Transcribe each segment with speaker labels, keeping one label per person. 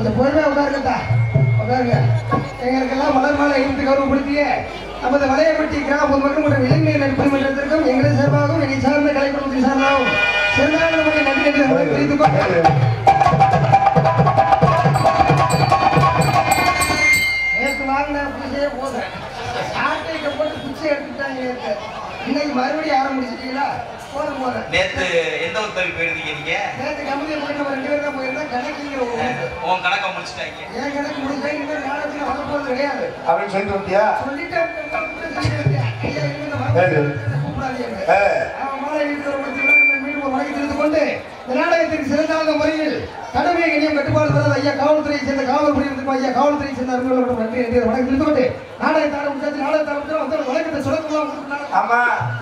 Speaker 1: கொஞ்சம் பொறுமையா உட்காருங்கத்தா உட்காருங்க எங்களுக்கெல்லாம் மலர் மாலை இருந்து கௌரவப்படுத்திய நமது வலையப்பட்டி கிராம பொதுமக்கள் மற்றும் இளைஞர் நட்பு மன்றத்திற்கும் எங்களை சார்பாகவும் என்னை சார்ந்த கலைக்குழுமத்தின் சார்பாகவும் சிறந்தான முறையில் நன்றி என்று உங்களை தெரிவித்துக் கொண்டு நேற்று வாங்கின புதுசையே போதும் ஆட்டைக்கு போட்டு குச்சி எடுத்துட்டாங்க நேற்று இன்னைக்கு மறுபடியும் ஆரம்பிச்சிட்டீங்களா போதும் போதும்
Speaker 2: நேத்து எந்த ஊருக்கு போயிருந்தீங்க நீங்க
Speaker 1: நேற்று கம்பெனி போய் நம்ம ரெண்டு பேரும் தான் போயிருந்தோம் கணக்கிங்கிற ஒரு ஊருக்கு.
Speaker 2: உன் கணக்கை முடிச்சிட்டாங்க
Speaker 1: என் கணக்கு முடிஞ்சா இன்னும் நாடகத்தில் வரப்போறது கிடையாது
Speaker 3: அப்படின்னு சொல்லிட்டு வந்தியா
Speaker 1: சொல்லிட்டு ஐயா இந்த
Speaker 3: ஏது?
Speaker 1: கூப்பிடாதீங்க
Speaker 3: ஏ,
Speaker 1: அவன் மாலை வீட்டில் ஒரு மத்தியில் இந்த மீண்டும் ஒரு வழக்கு தெரிந்து கொண்டு இந்த நாடகத்திற்கு சிறந்தாங்க முறையில் கடுமையை கண்ணியம் கட்டுப்பாடு பெறாத ஐயா காவல்துறையை சேர்ந்த காவல்துறை இருந்திருக்கும் ஐயா காவல்துறையை சேர்ந்த அலுவலர்களும் நன்றி என்று வழக்கு தெரிந்து கொண்டு நாடகத்தை ஆரம்பிச்சாச்சு நாடகத்தை ஆரம்பிச்சு வந்து வழக்கத்தை சுடக்கலாம்
Speaker 3: ஆமா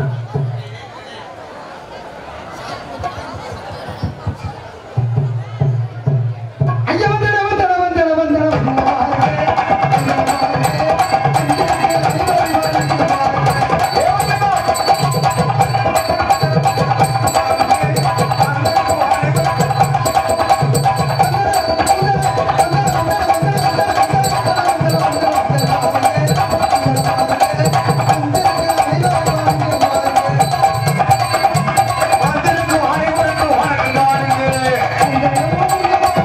Speaker 1: ஐயா வந்தட வந்தட வந்தட வந்தட
Speaker 3: வந்திருக்கும் அனைவருக்கும் வணக்கம் தாருங்கள்.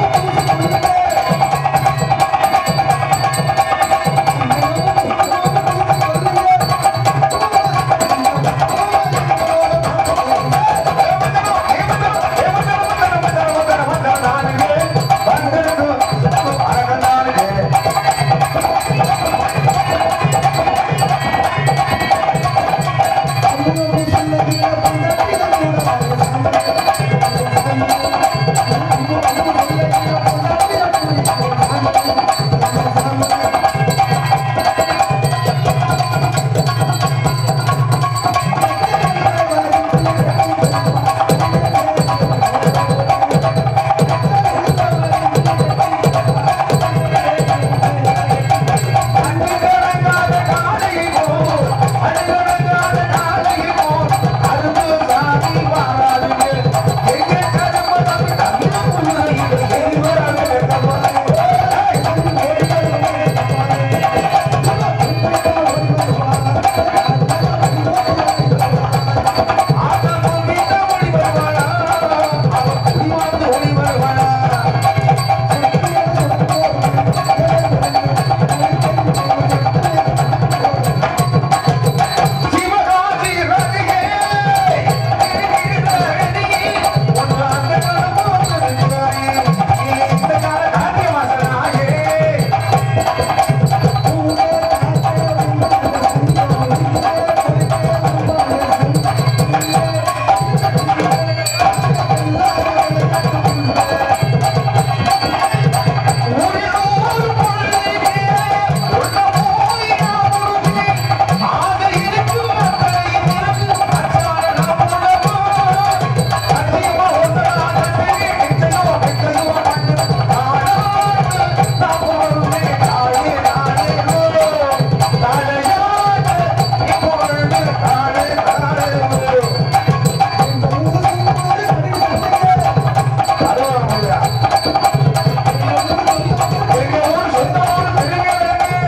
Speaker 3: வந்திருக்கும் வணக்கம் தாருங்கள். அன்புகரங்காத காலையிலோ, அன்புகரங்காத காலையிலோ, அரும்பு சாதி வாராதுங்க. எங்க கருமதம் தந்து புள்ளையிலே எரிவரவே கமலே. ஆத்தமும் வீட்ட ஓடி வருவாளா, அவ குடிமாந்து ஓடி வருவாளா. சிவகாசி ரதியே, இருக்கிற ரதியே, ஒன்று அந்த காலம் போட்டிருக்கிறாயே, நீ இந்த கால காட்டிய வாசனாயே. ஊரிலோர் பொழுதிலே, உள்ள போயினாருமே, ஆக இருக்கும் மக்களை நிரப்பு அச்சார நம்முடமோ. சத்தியமா ஒன்றாக பெரிய கிச்சையோ, கிச்சையோ மண்ணு. நாடாடு நம்மொருமே நாடே நாடே ஓ. தலையாடு இப்பொழுது நாடே நாடே ஓ. அருவா முடியா எங்க ஊர் சொந்த ஊர் திருநெல்வேலி.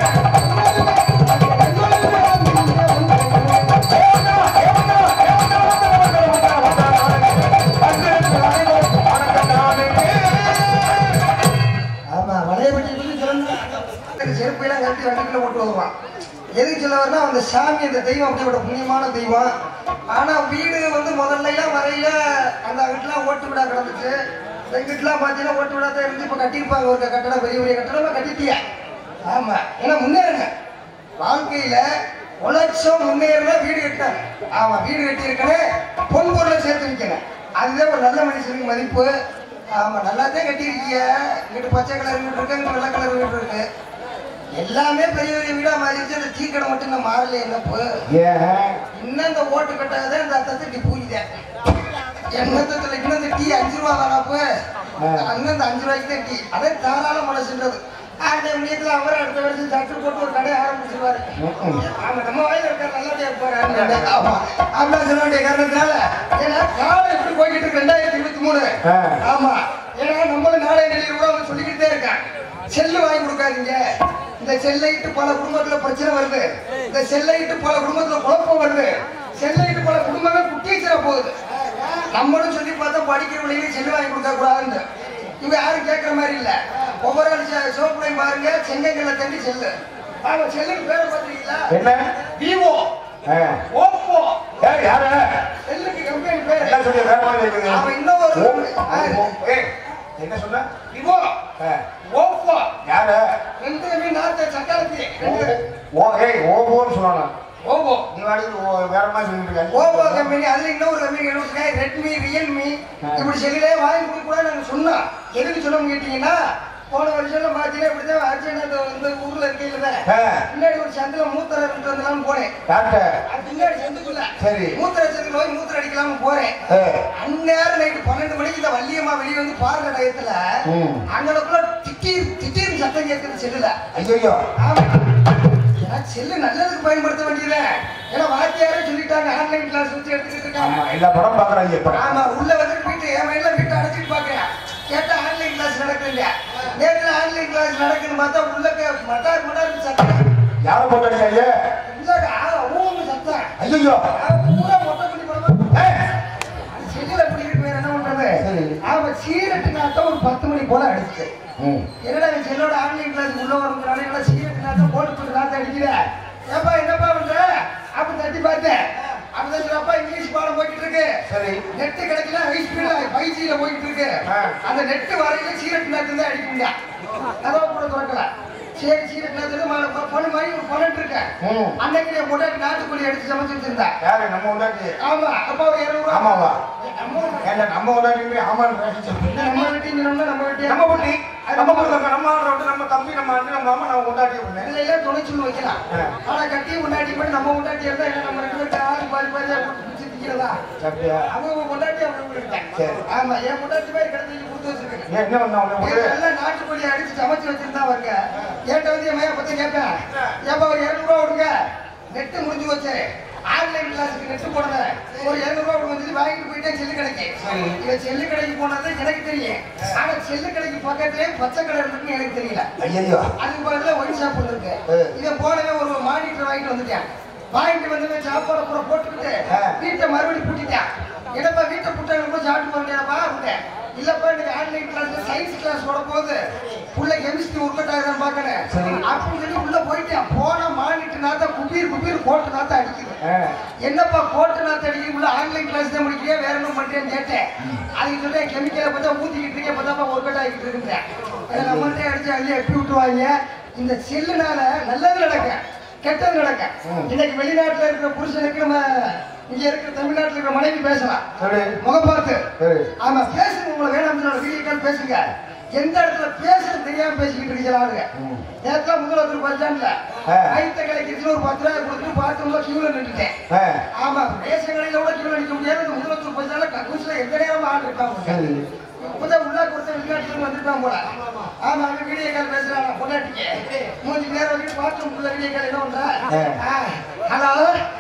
Speaker 1: ஆமா வளையப்பட்டி பத்தி சொல்லணும் செருப்பையெல்லாம் கட்டி வண்டிக்குள்ள ஓட்டு வருவான் எதுக்கு சொல்ல வரனா அந்த சாமி அந்த தெய்வம் அப்படிப்பட்ட புண்ணியமான தெய்வம் ஆனா வீடு வந்து முதல்ல எல்லாம் வரையில அந்த வீட்டுலாம் ஓட்டு விடா கிடந்துச்சு எங்கிட்டலாம் பார்த்தீங்கன்னா ஓட்டு விடா தான் இருந்து இப்போ கட்டியிருப்பாங்க ஒரு கட்டடம் பெரிய பெரிய கட்டடமா கட்டிட்டியா ஆமா ஏன்னா முன்னேறுங்க வாழ்க்கையில உழைச்சம் முன்னேறினா வீடு கட்டணும் ஆமா வீடு கட்டி இருக்கணும் பொன் பொருளை சேர்த்து வைக்கணும் அதுதான் ஒரு நல்ல மனுஷனுக்கு மதிப்பு ஆமா நல்லாத்தான் கட்டியிருக்கீங்க இங்கிட்டு பச்சை கலர் வீடு இருக்கு இங்கிட்டு வெள்ளை கலர் வீடு இருக்கு எல்லாமே பெரிய பெரிய வீடா மாறிடுச்சு அந்த டீ கடை மட்டும் இன்னும் மாறல என்னப்பு
Speaker 3: ஏன்
Speaker 1: இன்னும் இந்த ஓட்டு கட்டாதான் இந்த அத்தத்தை இப்படி பூஜிதேன் எண்ணத்துல இன்னும் இந்த டீ அஞ்சு ரூபா தானாப்பு அண்ணன் இந்த அஞ்சு ரூபாய்க்கு தான் டீ அதே தாராள மனசுன்றது அந்த விஷயத்துல அவர் அடுத்த வருஷம் சட்டு போட்டு ஒரு கடை ஆரம்பிச்சிருவாரு ஆமா நம்ம வாயில இருக்காரு நல்லபடியா இருப்பாரு ஆமா அப்படின்னு சொல்ல வேண்டிய காரணத்தினால ஏன்னா காலம் எப்படி போய்கிட்டு இருக்கு ரெண்டாயிரத்தி இருபத்தி மூணு
Speaker 3: ஆ.
Speaker 1: ஆமா ஏன்னா நம்மளும் நாளை நிலையில் கூட அவன் சொல்லிக்கிட்டே இருக்கான் பார்க்காதீங்க இந்த செல்லைட்டு பல குடும்பத்துல பிரச்சனை வருது இந்த செல்லைட்டு பல குடும்பத்துல குழப்பம் வருது செல்லைட்டு பல குடும்பங்கள் குட்டீச்சரா போகுது நம்மளும் சொல்லி பார்த்தா படிக்கிற பிள்ளைங்க செல்லு வாங்கி கொடுக்க கூடாதுன்னு இவங்க யாரும் கேட்கற மாதிரி இல்ல ஒவ்வொரு ஆள் சோப்புலையும் பாருங்க செங்கல்ல தண்ணி செல்லு ஆமா செல்லுக்கு பேரை பாத்தீங்களா
Speaker 3: என்ன
Speaker 1: விவோ
Speaker 3: ஆ.
Speaker 1: ஓப்போ
Speaker 3: ஏய், யாரு
Speaker 1: செல்லுக்கு கம்பெனி பேரு
Speaker 3: என்ன சொல்லி வேற மாதிரி இருக்குது?
Speaker 1: அவன் இன்னும் ஒரு-
Speaker 3: ஓ, ஓ, ஓ, ஏய், என்ன சொன்ன
Speaker 1: விவோ
Speaker 3: ஆ.
Speaker 1: ஓப்போ
Speaker 3: யாரு
Speaker 1: ரெண்டு நாட்டு சக்காலத்தி
Speaker 3: ஓ, ஓ ஏய் ஓபோன்னு சொல்லணும்
Speaker 1: ஓப்போ
Speaker 3: நீ வாடகை ஓ, வேற மாதிரி சொல்லிட்டு இருக்க.
Speaker 1: ஓப்போ கம்பெனி அதுல இன்னொரு கம்பெனி எழுதுங்க ரெட்மி ரியல்மி இப்படி செல்லுலே வாங்கி கொடுக்க கூட நாங்க சொன்னோம் எதுக்கு சொன்னோம் கேட்டீங்கன்னா போன வருஷம் பாத்தீங்கன்னா இப்படிதான் அர்ஜென்ட் இந்த ஊர்ல இருக்கையில
Speaker 3: ஆ,
Speaker 1: பின்னாடி ஒரு சந்தில மூத்திரம் எடுத்து வந்தலாம்னு போனேன்
Speaker 3: டாக்டர்
Speaker 1: அது பின்னாடி சந்துக்குள்ள
Speaker 3: சரி.
Speaker 1: மூத்திர சந்தில போய் மூத்திரம் அடிக்கலாம்னு போறேன்
Speaker 3: ஆ,
Speaker 1: அந்நேரம் நைட்டு பன்னெண்டு மணிக்கு இந்த வள்ளியம்மா வெளியே வந்து பாருங்க டயத்துல
Speaker 3: ம்.
Speaker 1: அங்கனக்குள்ள திடீர் திடீர்னு சத்தம் கேட்குது செல்லுல
Speaker 3: ஐயோ
Speaker 1: ஆமா. ஏன்னா செல்லு நல்லதுக்கு பயன்படுத்த வேண்டியது ஏன்னா வாத்தியாரே சொல்லிட்டாங்க ஆன்லைன் கிளாஸ் வச்சு எடுத்துக்கிட்டு
Speaker 3: ஆமா
Speaker 1: இருக்காங்க
Speaker 3: எல்லா படம் பாக்குறாங்க இப்ப
Speaker 1: ஆமா உள்ள வந்து வீட்டு என் மைண்ட்ல வீட்டு அடைச்சிட்டு பாக்குறேன் கேட்டா ஆன்லைன் கிளாஸ் நடக்குது நேத்துல ஆன்லைன் கிளாஸ் நடக்குன்னு பார்த்தா உள்ள மட்டார் மட்டார் சத்தம்
Speaker 3: யார போட்டாங்க
Speaker 1: உள்ள ஊன்னு சத்தம்
Speaker 3: ஐயோ
Speaker 1: நான் பூரா மொட்டை பண்ணி படமா
Speaker 3: ஏய்,
Speaker 1: செல்லுல எப்படி இருக்கு வேற என்ன பண்றது
Speaker 3: சரி.
Speaker 1: ஆமா சீரட்டு நாட்டம் ஒரு பத்து மணி போல அடிச்சு
Speaker 3: ம்.
Speaker 1: என்னடா என் செல்லோட ஆன்லைன் கிளாஸ் உள்ள வரதுனால என்ன சீரட்டு நாட்டம் போட்டு போட்டு நாட்டம் அடிக்குது ஏப்பா என்னப்பா பண்ற அப்ப தட்டி பார்த்தேன் அப்பதான் சொல்றப்பா இங்கிலீஷ் பாடம் போய்கிட்டு இருக்கு
Speaker 3: சரி
Speaker 1: நெட் கிடைக்கல ஹை ஸ்பீட்ல ஃபைவ் ஜில போயிட்டு இருக்கு
Speaker 3: ஆ.
Speaker 1: அந்த நெட் வரையில சீரட் நேரத்துல தான் அடிக்க முடியும் கதவை கூட திறக்கல சரி சீரட் நேரத்துல பொண்ணு மாதிரி ஒரு பொண்ணு இருக்கேன்
Speaker 3: ம்.
Speaker 1: அன்னைக்கு என் பொண்டாட்டி நாட்டுக்கோழி எடுத்து சமைச்சு வச்சிருந்தேன்
Speaker 3: யாரு நம்ம உண்டாட்டி
Speaker 1: ஆமா அப்பா ஒரு இருநூறு
Speaker 3: ஆமாவா?
Speaker 1: நம்ம
Speaker 3: ஏன்டா நம்ம உண்டாட்டி ஆமான்னு பேசி சொல்றீங்க
Speaker 1: நம்ம வீட்டையும் சொன்னோம்னா நம்ம வீட்டையும்
Speaker 3: நம்ம பொண்ணு நம்ம பொண்ணு நம்ம ஆடுறோம் நம்ம தம்பி நம்ம அண்ணன் நம்ம மாமா நம்ம உண்டாட்டி பண்ணேன்
Speaker 1: இதுல எல்லாம் துணை சொல்லி வைக்கலாம்
Speaker 3: ஆ.
Speaker 1: ஆனா கட்டி முன்னாடி போய் நம்ம முன்னாடி இருந்தா என்ன நம்ம ரெண்டு பேரும் ஆறு பாதி பாதியா போட்டு பிடிச்சி திக்கிறதா
Speaker 3: அப்படியா
Speaker 1: அவங்க முன்னாடி அவங்க விட்டுட்டேன்
Speaker 3: சரி.
Speaker 1: ஆமா என் முன்னாடி மாதிரி கிடந்து கொடுத்து வச்சிருக்கேன்
Speaker 3: ஏன் என்ன பண்ண உன்னை விடு
Speaker 1: எல்லாம் நாட்டுக்கோழி அடிச்சு சமைச்சு வச்சிருந்தா வருங்க ஏன்ட்ட வந்து என் மைய பத்தி கேட்பேன் ஏப்பா ஒரு இருநூறுவா விடுங்க நெட்டு முடிஞ்சு வச்சு ஆன்லைன் கிளாஸுக்கு நெட்டு போனத ஒரு இருநூறுவா வந்து வாங்கிட்டு போயிட்டேன் செல்லு கடைக்கு
Speaker 3: சரி.
Speaker 1: இவன் செல்லு கடைக்கு போனது எனக்கு தெரியும் ஆனா செல்லு கடைக்கு பக்கத்துலயே பச்சை கடை இருக்குன்னு எனக்கு தெரியல
Speaker 3: ஐயோ
Speaker 1: அதுக்கு பதிலா ஒயின் ஷாப் ஒன்று இருக்கு
Speaker 3: ஆ.
Speaker 1: இவன் போனவே ஒரு மானிட்டர் வாங்கிட்டு வந்துட்டேன் வாங்கிட்டு வந்து சாப்பாடு பூரா போட்டுக்கிட்டு
Speaker 3: ஆ.
Speaker 1: வீட்டை மறுபடியும் பூட்டிட்டேன் என்னப்பா வீட்டை புட்டாங்க போய் சாப்பிட்டு போறியாப்பா அப்படின் இல்லப்பா எனக்கு ஆன்லைன் கிளாஸ் சயின்ஸ் கிளாஸ் போட போகுது உள்ள கெமிஸ்ட்ரி ஒர்க் அவுட் ஆகுதான்னு
Speaker 3: சரி.
Speaker 1: பார்க்கணும் அப்படின்னு சொல்லி உள்ள போயிட்டேன் போன மானிட்டர் நாத்தா குபீர் குபீர் கோட்டு நாத்தா அடிக்குது
Speaker 3: ஆ,
Speaker 1: என்னப்பா கோட்டு நாத்து அடிக்க உள்ள ஆன்லைன் கிளாஸ் தான் முடிக்கிறியா வேற என்ன பண்றேன்னு கேட்டேன் அதுக்கு சொல்ல கெமிக்கலை பார்த்தா ஊத்திக்கிட்டு இருக்கேன் பார்த்தாப்பா ஒர்க் அவுட் ஆகிட்டு இருக்குன்றேன் இதை நம்மள்ட்ட அடிச்சு அள்ளி எப்படி விட்டுருவாங்க இந்த செல்லுனால நல்லது நடக்க கெட்டது நடக்க
Speaker 3: ம்.
Speaker 1: இன்னைக்கு வெளிநாட்டுல இருக்கிற புருஷனுக்கு நம்ம இங்க இருக்கிற தமிழ்நாட்டுல இருக்கிற மனைவி பேசலாம்
Speaker 3: சரி
Speaker 1: முகம் பார்த்து
Speaker 3: சரி
Speaker 1: ஆமா பேசுங்க உங்களை வேணாம் வீடியோ கால் பேசுங்க எந்த இடத்துல பேசுறது தெரியாம பேசிக்கிட்டு இருக்கீங்க ஆளுங்க
Speaker 3: ம்.
Speaker 1: நேரத்துல முதல்வர் பஸ் ஸ்டாண்ட்ல
Speaker 3: ஆ.
Speaker 1: ஐத்த கலைக்கிறதுல ஒரு பத்து ரூபாய் கொடுத்துட்டு பாத்ரூம்ல கியூல நின்றுட்டேன்
Speaker 3: ஆ,
Speaker 1: ஆமா ரேஷன் கடையில கூட கியூல நிக்க முடியாது இந்த முதலமைச்சர் பஸ் ஸ்டாண்ட்ல கக்கூஸ்ல எந்த நேரமும் ஆள் இருக்காங்க
Speaker 3: சரி
Speaker 1: இப்பதான் உள்ள கொடுத்த வெளிநாட்டுல வந்துட்டான் போல ஆமா அவன் வீடியோ கால் பேசுறான் பொண்டாட்டிக்கு மூஞ்சி நேரம் வரைக்கும் பாத்ரூம் உள்ள வீடியோ கால் என்ன பண்ற ஹலோ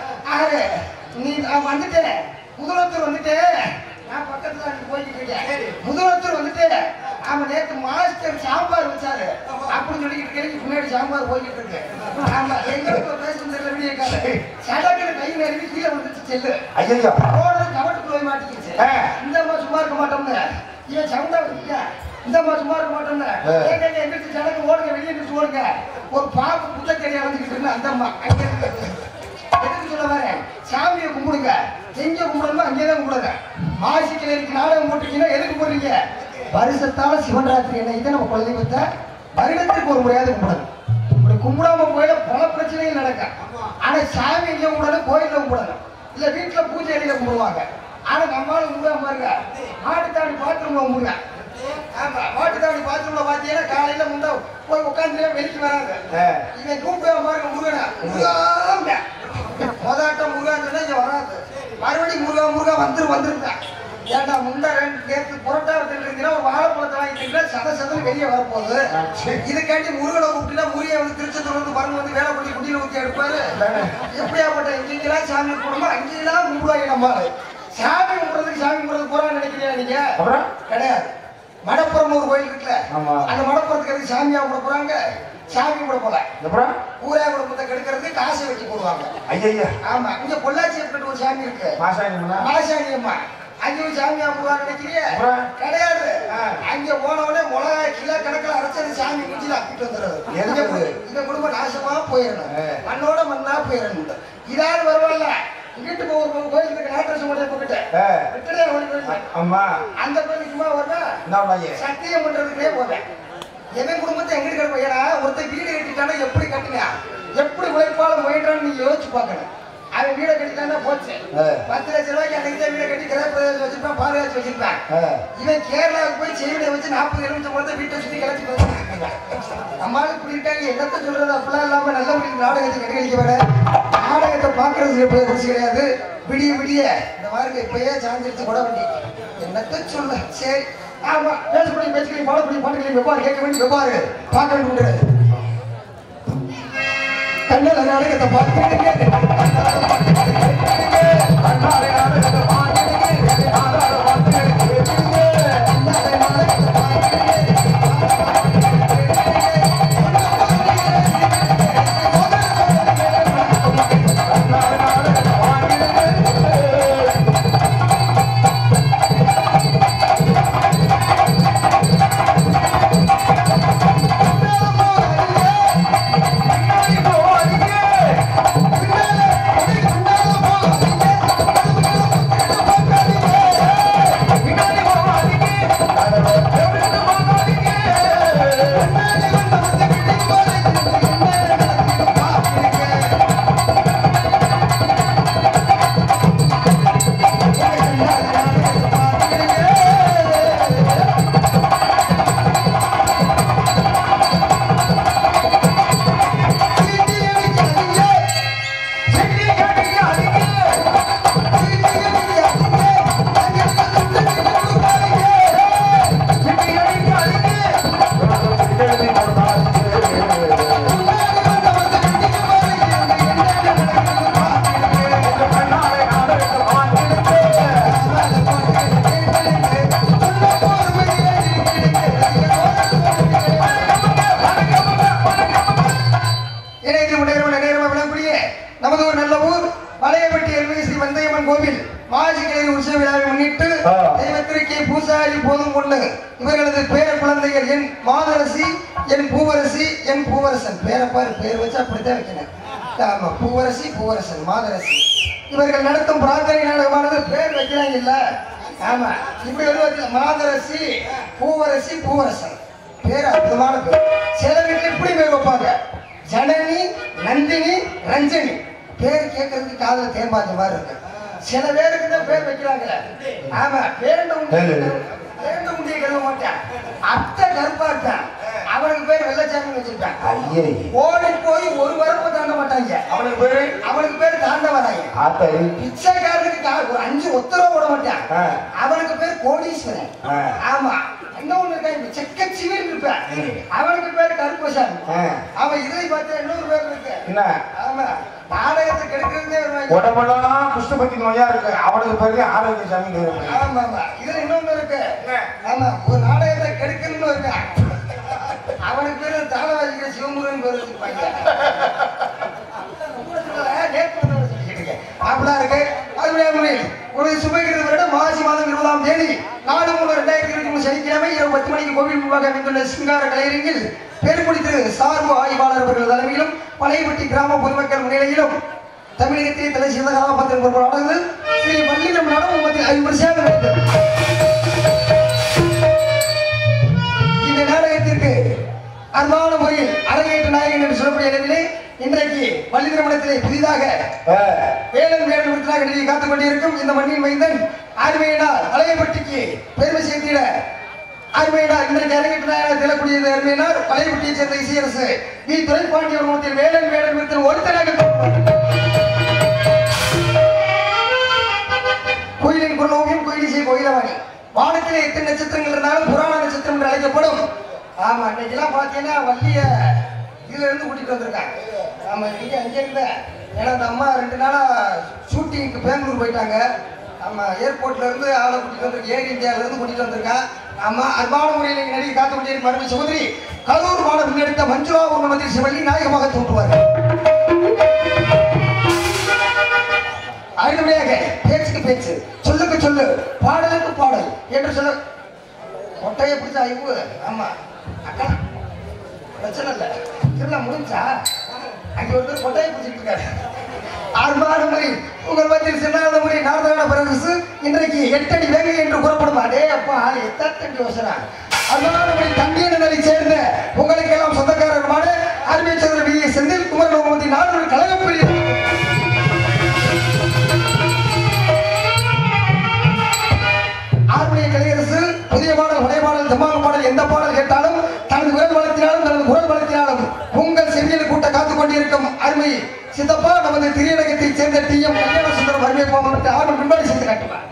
Speaker 1: ஆறு நீ நான் வந்துட்டேன் முதலமைச்சர் வந்துட்டு நான் பக்கத்துல அங்க போய்கிட்டு இருக்கேன் முதலமைச்சர் வந்துட்டு ஆமா நேத்து மாஸ்டர் சாம்பார் வச்சாரு அப்படின்னு சொல்லிக்கிட்டு இருக்கேன் முன்னாடி சாம்பார் போய்கிட்டு இருக்கு ஆமா எங்களுக்கு பேசுறது தெரியல வீடியோ கால் சடக்குன்னு கை நெருங்கி கீழே வந்துச்சு செல்லு
Speaker 3: ஐயோ
Speaker 1: போனது கவட்டுக்குள்ள போய் மாட்டிக்கிச்சு
Speaker 3: ஆ.
Speaker 1: இந்த அம்மா சும்மா இருக்க மாட்டோம்னு இவன் சவுண்டா வச்சுக்க இந்த அம்மா சும்மா இருக்க மாட்டோம்னு
Speaker 3: ஆ.
Speaker 1: ஏங்க எந்திரிச்சு சடங்கு ஓடுங்க வெளியே எந்திரிச்சு ஓடுங்க ஒரு பாப்பு புத்தக்கறி அடைஞ்சிக்கிட்டு இருந்து அந்த அம்மா அங்க இருக்கு எதுக்கு சொல்ல வரேன் சாமியை கும்பிடுங்க எங்க கும்பிடணுமோ அங்கே தான் கும்பிடுங்க மாசி கிளறிக்கு நாடகம் போட்டீங்கன்னா எதுக்கு போடுறீங்க வருஷத்தால சிவன் ராத்திரி என்ன இதை நம்ம குலதெய்வத்தை வருடத்துக்கு ஒரு முறையாவது கும்பிடணும் இப்படி கும்பிடாம போயிட பல பிரச்சனைகள் நடக்கும் ஆனா சாமி எங்க கும்பிடணும் கோயில்ல கும்பிடணும் இல்ல வீட்டுல பூஜை அறையில கும்பிடுவாங்க ஆனா நம்மளால கும்பிடாம பாருங்க மாட்டுத்தாடி பாத்ரூம்ல கும்பிடுங்க ஆமா மாட்டுத்தாடி பாத்ரூம்ல பாத்தீங்கன்னா காலையில முண்டை போய் உட்காந்து வெளிக்கு வராங்க
Speaker 3: ஆ.
Speaker 1: இவன் கூப்பிட பாருங்க முருகனா முருகாங்க மொதாட்டம் முருகான்னு சொன்னா இங்க வராது மறுபடியும் முருகா முருகா வந்துரு வந்துருந்தேன் ஏன்டா முண்டை ரெண்டு நேரத்து புரோட்டா எடுத்துருந்தீங்கன்னா ஒரு வாழைப்பழத்தை வாங்கிட்டீங்கன்னா சத சதன்னு வெளியே வரப்போகுது
Speaker 3: ஆ, சரி.
Speaker 1: இதுக்காண்டி முருகனை கூப்பிட்டுனா முருகை வந்து திருச்செந்தூர் வந்து பரம்பு வந்து வேலை பண்ணி குடியில ஊற்றி எடுப்பாரு எப்படியாப்பட்ட எங்கெங்கெல்லாம் சாமி கும்பிடுமோ அங்கெல்லாம் கும்பிடுவாங்க நம்ம ஆளு. சாமி கும்பிடுறதுக்கு சாமி கும்பிடுறது போறா நினைக்கிறியா நீங்க
Speaker 3: அப்புறம்
Speaker 1: கிடையாது மடப்புறம் ஒரு கோயில் இருக்குல்ல
Speaker 3: ஆமா.
Speaker 1: அந்த மடப்புறத்துக்கு கெடுக்கிறதுக்கு சாமியா கூட போறாங்க சாமி கூட போல
Speaker 3: அப்புறம்
Speaker 1: ஊரே குடும்பத்தை கெடுக்கிறதுக்கு காசை வச்சு போடுவாங்க
Speaker 3: ஐயா
Speaker 1: ஆமா இங்க பொள்ளாச்சி ஒரு சாமி இருக்கு
Speaker 3: மாசாணிங்களா
Speaker 1: மாசாணி அம்மா அங்க ஒரு சாமி அம்மாவார் நினைக்கிறிய
Speaker 3: அப்புறம்?
Speaker 1: கிடையாது
Speaker 3: ஆ.
Speaker 1: அங்க போன உடனே மிளகா கிலோ கணக்கில் அரைச்சது சாமி குஞ்சில அப்பிட்டு வந்துடுறது
Speaker 3: எதுக்கு?
Speaker 1: இங்க குடு- இந்த குடும்பம் நாசமா போயிடணும்
Speaker 3: ஆ.
Speaker 1: மண்ணோட மண்ணா போயிடணும் இதாவது வருவாங்கல்ல இங்கிட்டு போ ஒரு கோயில் இருக்கு நாட்டரசு மட்டும் போட்டுட்டு
Speaker 3: ஆ.
Speaker 1: விட்டுடே ஓடி போயிடுவேன்
Speaker 3: அம்மா
Speaker 1: அந்த கோயிலுக்கு சும்மா வருவேன்
Speaker 3: என்ன பண்ணாங்க
Speaker 1: சத்தியம் பண்றதுக்கே போவேன் எவன் குடும்பத்தை எங்கிட்டு கிடப்ப ஏன்னா ஒருத்தன் வீடு கட்டிட்டானா எப்படி கட்டினா எப்படி உழைப்பால முயன்றான்னு நீங்க யோசிச்சு பார்க்கணும் அவன் வீடை கட்டிட்டானா போச்சு
Speaker 3: ஆ.
Speaker 1: பத்து லட்ச ரூபாய்க்கு அன்னைக்கு தான் வீடை கட்டி கிரகப்பிரவேசம் வச்சிருப்பான் பாதுகாத்து வச்சிருப்பான்
Speaker 3: ஆ.
Speaker 1: இவன் கேரளாவுக்கு போய் செய்வினை வச்சு நாற்பது எழுபத்தி ஒன்பது வீட்டை சுத்தி கிளச்சி நம்மளால இப்படி இருக்காங்க என்னத்த சொல்றது அப்படிலாம் இல்லாம நல்ல முடியும் நாடகத்தை கண்டுகளிக்க வர நாடகத்தை பாக்குறது எப்படி குடிச்சு கிடையாது விடிய விடிய இந்த மாதிரி இப்பயே சாஞ்சிருச்சு கூட வண்டி என்னத்த சொல்ல சரி ஆமா பேசப்படி பேச்சுக்கலையும் பாடப்படி பாட்டுகளையும் வெவ்வாறு கேட்க வேண்டிய வெவ்வாறு பார்க்க வேண்டிய கண்ணல நாடகத்தை பார்த்து
Speaker 3: அண்ணாரே நாடகத்தை பார்த்துக்கிட்டு, ஆதார பார்த்துக்கிட்டு கேட்டுக்கிட்டு. அண்ணாரே நாடகத்தை பார்த்துக்கிட்டு. பின்னாடி போவாதீங்க. பின்னாடி போவாதீங்க. எவ்வளவு போகாதீங்க. செட்டி கட்டிக்காதீங்க. செட்டி கட்டிக்காதீங்க. எழுதி போடாதீங்க. உங்க கண்ணாலே நாடகத்தை பார்த்துக்கிட்டு.
Speaker 1: இணையத்தில் முன்னேறும் நேரம் விளங்கக்கூடிய நமது ஒரு நல்ல ஊர் வளையப்பட்டி எல்வி ஸ்ரீ வந்தையம்மன் கோவில் மாசி கிளறி உற்சவ விழாவை முன்னிட்டு
Speaker 3: ஆ.
Speaker 1: தெய்வத்திற்கு பூசாரி போதும் கொண்டு இவர்களது பேர குழந்தைகள் என் மாதரசி என் பூவரசி என் பூவரசன் பேரப்பாரு பேர் வச்சு அப்படித்தான் வைக்கணும் ஆமா பூவரசி பூவரசன் மாதரசி இவர்கள் நடத்தும் பிரார்த்தனை நாடகமானது பேர் வைக்கிறாங்க இல்ல ஆமா இப்படி வந்து மாதரசி பூவரசி பூவரசன் பேர் அற்புதமான பேர் சில வீட்டுல இப்படி பேர் வைப்பாங்க ஜனனி நந்தினி ரஞ்சனி பேர் கேட்கறதுக்கு காதுல தேம்பாஞ்ச மாதிரி இருக்கு சில பேருக்கு தான் பேர் வைக்கிறாங்களே ஆமா பேண்ட உண்டிய பேண்ட உண்டிய கழுவ மாட்டான் அத்தை கருப்பா இருக்கான் அவனுக்கு பேர் வெள்ளச்சாமி வச்சிருக்கான்
Speaker 3: ஐயே
Speaker 1: ஓடி போய் ஒரு வரப்ப தாண்ட மாட்டாங்க
Speaker 3: அவனுக்கு பேரு
Speaker 1: அவனுக்கு பேர் தாண்ட வராங்க
Speaker 3: ஆத்தாரி
Speaker 1: பிச்சைக்காரனுக்கு கா- ஒரு அஞ்சு ஒத்தரவு விட மாட்டான்
Speaker 3: ஆ.
Speaker 1: அவனுக்கு பேர் கோடீஸ்வரன்
Speaker 3: ஆ.
Speaker 1: ஆமா இன்னொன்னு இருக்கா இந்த செக்கச்சிவில் இருப்பான் அவனுக்கு பேர் கருப்பசாமி
Speaker 3: ஆ.
Speaker 1: அவன் இதை பார்த்தா இன்னொரு பேர் இருக்கு
Speaker 3: என்ன
Speaker 1: ஆமா நாடகத்தை கெடுக்கிறதே வருவாங்க
Speaker 3: உடம்பெல்லாம் குஷ்டபத்தி நோயா இருக்கு அவனுக்கு பேரு ஆரோக்கிய சாமி
Speaker 1: ஆமா ஆமா இதுல இன்னொன்னு இருக்கு
Speaker 3: என்ன?
Speaker 1: ஆமா ஒரு நாடகத்தை கெடுக்கணும்னு இருக்கான் அவனுக்கு பேரு தாளவாதிக்கிற சிவமுருகன் பேர் வச்சிருப்பாங்க அப்படிலாம் இருக்கு அதுபடியாக ஒரு சுபகிருத வருடம் மாசி மாதம் இருபதாம் தேதி நாடு மூலம் ரெண்டாயிரத்தி இருபத்தி மூணு சனிக்கிழமை இரவு பத்து மணிக்கு கோவில் முன்பாக அமைந்துள்ள சிங்கார கலையரங்கில் பெருங்குடி திரு சார்பு ஆய்வாளர் அவர்கள் தலைமையிலும் பழையப்பட்டி கிராம பொதுமக்கள் முன்னிலையிலும் தமிழகத்திலே தலை சிறந்த கதாபாத்திரம் ஒரு நாடகது ஸ்ரீ வள்ளினம் நடனம் மத்தியில் ஐம்பது நடந்தது இந்த நாடகத்திற்கு அன்பான முறையில் அரங்கேற்ற நாயகன் என்று சொல்லக்கூடிய நிலையிலே இன்றைக்கு பள்ளி திருமணத்திலே புதிதாக வேலன் வேடன் விருத்தனாக நிலையை காத்துக் கொண்டிருக்கும் இந்த மண்ணின் மைந்தன் அருமையினால் அலையப்பட்டிக்கு பெருமை சேர்த்திட அருமையினால் இன்றைக்கு அரங்கேற்ற நாயகன் திலக்கூடிய அருமையினார் அலையப்பட்டியை சேர்ந்த இசையரசு வி துரைப்பாண்டியர் முகத்தில் வேலன் வேடன் விருத்தன் ஒருத்தனாக தோன்றுவார். கோயிலின் குரலோவியம் கோயிலிசை கோயிலவாணி வானத்திலே எத்தனை நட்சத்திரங்கள் இருந்தாலும் புராண நட்சத்திரம் என்று அழைக்கப்படும் ஆமா இன்னைக்கெல்லாம் பார்த்தீங்கன்னா வள்ளிய இதுல இருந்து கூட்டிட்டு வந்திருக்காங்க ஆமா நீங்க அங்க இருந்த ஏன்னா அந்த அம்மா ரெண்டு நாளா ஷூட்டிங்க்கு பெங்களூர் போயிட்டாங்க ஆமா ஏர்போர்ட்ல இருந்து ஆளை கூட்டிட்டு வந்திருக்க ஏர் இந்தியால இருந்து கூட்டிட்டு வந்திருக்கான் ஆமா அன்பான முறையில் இங்கு நடிகை காத்து கொண்டிருக்கும் அருமை சகோதரி கரூர் மாட முன்னெடுத்த மஞ்சுளா உருவமந்திரி சிவள்ளி நாயகமாக தோன்றுவார்கள் அடுத்தபடியாக பேச்சுக்கு பேச்சு சொல்லுக்கு சொல்லு பாடலுக்கு பாடல் என்று சொல்ல மொட்டையை பிடிச்ச ஐவு ஆமா அக்கா பிரச்சனை இல்லை திருவிழா முடிஞ்சா அங்கே ஒரு பேர் கொட்டையை பிடிச்சிட்டு இருக்காரு அன்பான முறை உங்கள் மத்தியில் சின்னாத முறை நார்தான பிரதேசு இன்றைக்கு எட்டடி வேகை என்று கூறப்படும் அதே அப்பா எத்தடி யோசனை அன்பான முறை தங்கியனரை சேர்ந்த உங்களுக்கு எல்லாம் சொந்தக்காரருமான அருமை சந்திர வி செந்தில் குமர் நோமதி நாடு கழகப்பிரிவு ஆறுடைய கலையரசு புதிய பாடல் பழைய பாடல் ஜமாக பாடல் எந்த பாடல் கேட்டாலும் தனது குரல் வளர்த்தினாலும் தனது குரல் வளர்த்தினாலும் உங்கள் செவியில் கூட்ட காத்துக் கொண்டிருக்கும் அருமை சித்தப்பா நமது திரியடகத்தைச் சேர்ந்த டி எம் கல்யாண சுந்தரம் அருமை போமட்டு ஆர்வம் பின்பாடி செய்து காட்டுவார்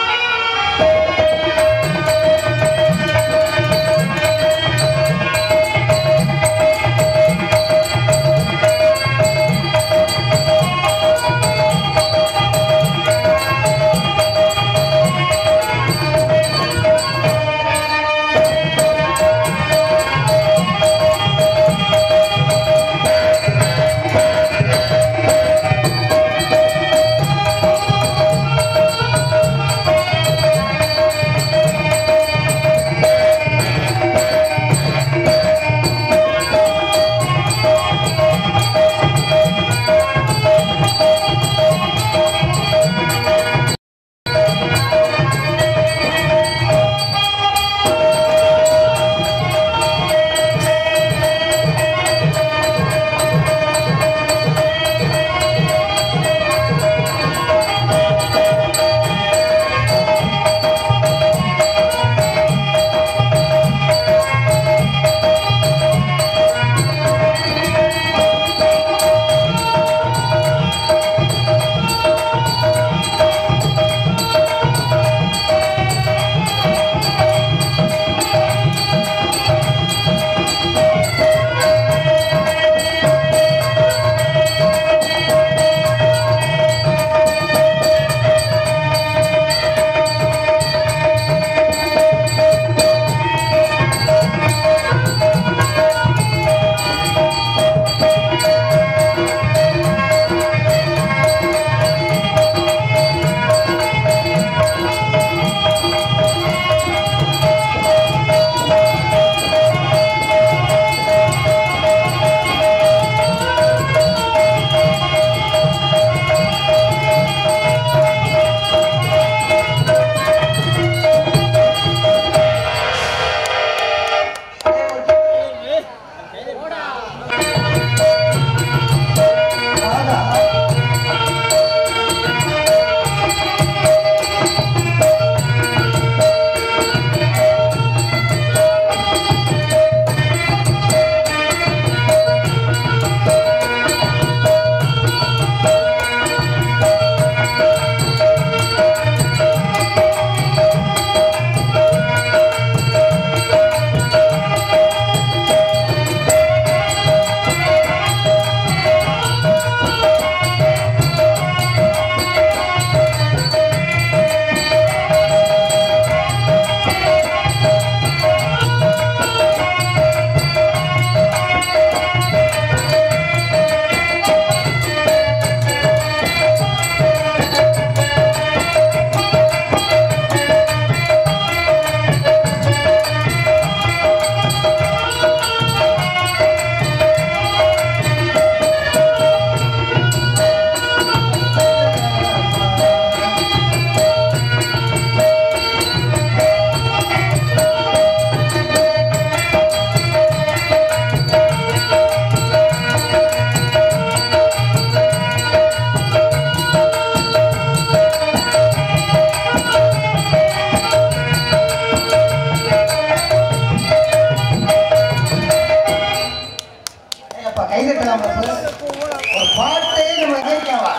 Speaker 1: ஏப்பா, கை தட்டலாம் பாப்பு. ஒரு பாட்டே நம்ம கேட்கவா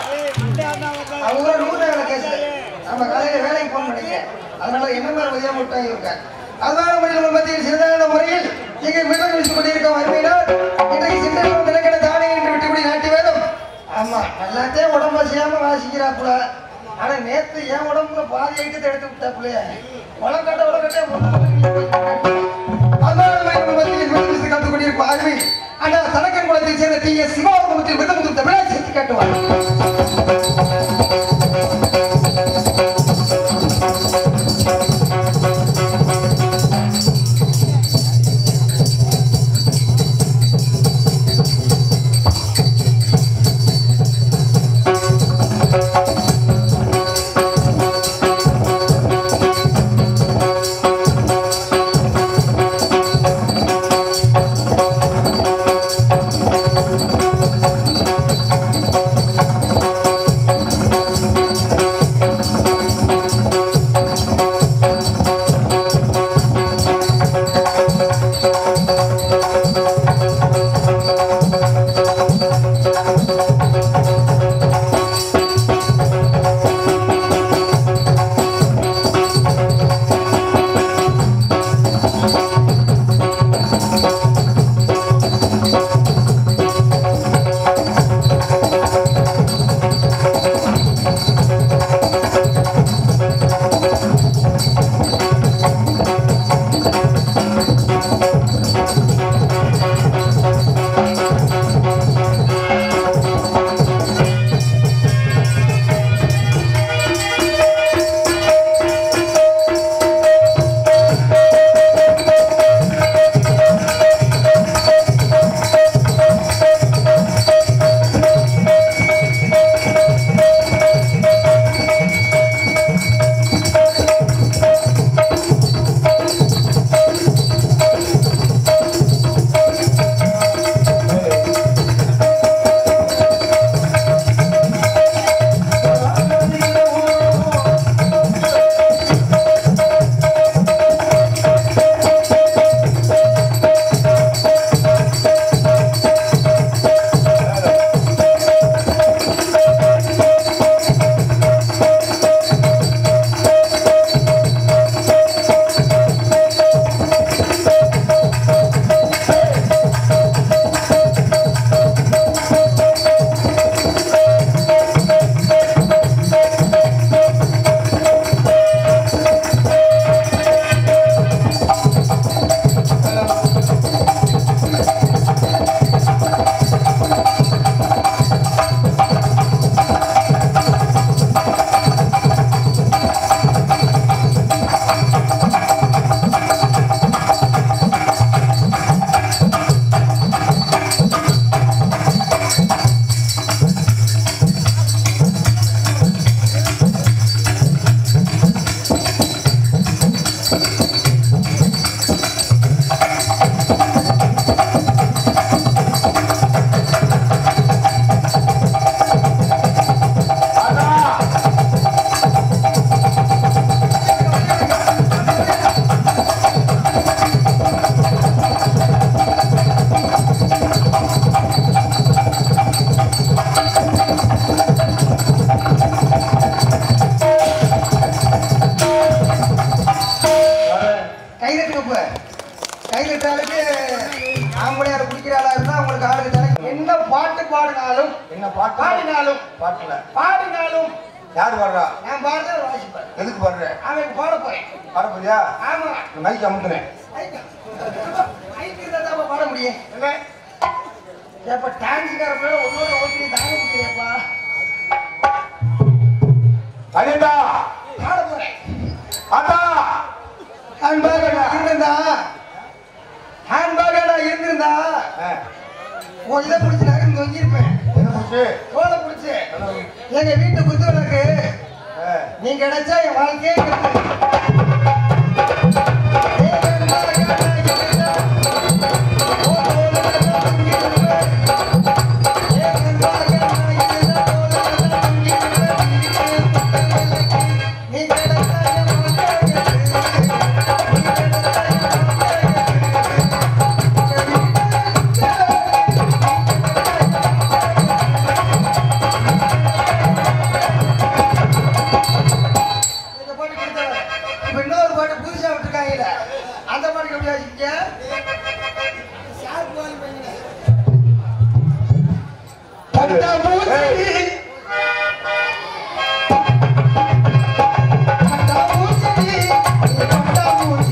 Speaker 1: அவங்க கூட நூறு வேலை கேசு நம்ம காலையில வேலைக்கு போக மாட்டேங்க அதனால என்ன மாதிரி உதவி முட்டாங்க இருக்க அதனால மனிதர்கள் மத்தியில் சிறந்த முறையில் இங்கே மிக வீசிக் கொண்டிருக்க வருமையினால் இன்றைக்கு சிந்தனை தினக்கட தானே என்று விட்டுவிடி நாட்டி வேதம் ஆமா எல்லாத்தையும் உடம்பு செய்யாம வாசிக்கிறாப்புல ஆனா நேத்து என் உடம்புல பாதி ஐட்டத்தை எடுத்து விட்டாப்புலையே உலகட்ட உலக போட்டே கலந்து கொண்டிருக்கும் ஆகவே அண்ணா தனக்கன் குலத்தை சேர்ந்த டி எஸ் சிவா குலத்தில் விருதுமுகம் தமிழாக சேர்த்து காட்டுவார் கைதட்டுங்க கைதட்டாளுக்கு ஆம்பளையார் குடிக்கிற ஆளா இருந்தா உங்களுக்கு ஆளுக்கு தலை என்ன பாட்டு பாடினாலும்
Speaker 3: என்ன பாட்டு
Speaker 1: பாடினாலும்
Speaker 3: பாட்டுல
Speaker 1: பாடினாலும்
Speaker 3: யார் பாடுறா
Speaker 1: நான் பாடுறத வாசிப்பேன்
Speaker 3: எதுக்கு பாடுற
Speaker 1: அவன் பாட போறேன்
Speaker 3: பாட போறியா
Speaker 1: ஆமா
Speaker 3: மைக் அமுத்துனேன்
Speaker 1: மைக்கு இருந்தா தான் பாட முடியும் என்ன ஏப்பா டான்ஸுக்கார பிள்ளை ஒன்னோட ஓட்டி தாங்க முடியலையப்பா
Speaker 3: அடேடா
Speaker 1: பாட போறேன்
Speaker 3: ஆத்தா
Speaker 1: ஹேண்ட்பேக் இருந்திருந்தா ஹேண்ட்பேக் இருந்திருந்தா
Speaker 3: ஆ,
Speaker 1: உன் இதை பிடிச்சி நகர்ந்து தொங்கியிருப்பேன்
Speaker 3: என்ன போச்சு
Speaker 1: தோலை பிடிச்சி எங்க வீட்டு புத்தகனுக்கு
Speaker 3: ஆ,
Speaker 1: நீ கிடைச்சா என் வாழ்க்கையே கெட்டு. ஏய், ஹேண்ட்பேக் இருந்தா, உன் தோலை தொங்கியிருப்பேன். ஏய், ஹேண்ட்பேக் இருந்தா, தோலை தொங்கியிருப்பேன். நீ கிடைச்சா என் வாழ்க்கையே கெட்டு. இந்த பாட்டு கொடுத்தவன். இப்ப இன்னொரு பாட்டு புதுசா விட்டுருக்காங்கல்ல, அந்த பாட்டுக்கு எப்படி வாசிப்பீங்க? ஷார்ப் வாலி பண்ணுங்க. பட்டாம்பூச்சி. பட்டாம்பூச்சி, பட்டாம்பூச்சி.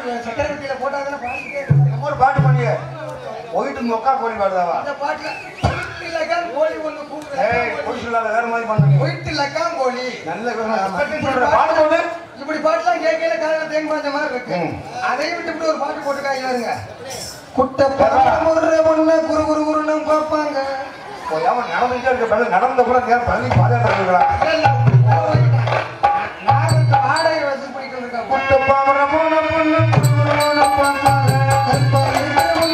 Speaker 1: சக்கரவர்த்தியில போட்டாங்கன்னா பாடிக்கிட்டே இருப்பாங்க.
Speaker 3: நம்ம ஒரு பாட்டு பண்ணிய போயிட்டு மொக்கா கோழி பாடுதாவா
Speaker 1: அந்த பாட்டுல ஒயிட்டு லக்கான் கோழி ஒண்ணு
Speaker 3: ஏய்
Speaker 1: கூப்பிடுறேன்
Speaker 3: பொய் சொல்லாத வேற மாதிரி பண்ணுங்க
Speaker 1: ஒயிட்டு லக்கான் கோழி
Speaker 3: நல்ல
Speaker 1: இப்படி
Speaker 3: சொல்ற பாடும்போது
Speaker 1: இப்படி பாட்டுலாம் கேட்கல காலையில தேன் பாஞ்ச மாதிரி இருக்கு
Speaker 3: ம்.
Speaker 1: அதையும் விட்டு இப்படி ஒரு பாட்டு போட்டுக்காங்க இருங்க குட்ட பரமுறை ஒண்ணு குரு குரு குருன்னு பார்ப்பாங்க
Speaker 3: போயாம நடந்துட்டே இருக்க பள்ளி நடந்த கூட நேரம் பள்ளி பாதுகாத்து இருக்கலாம்
Speaker 1: இல்ல, இல்ல, போயிட்டேன். நான் இந்த வாடகை வசதி பிடிக்கல இருக்கேன்
Speaker 3: குட்ட பாவர போன பொண்ணு குருகுருன்னு பார்ப்பாங்க.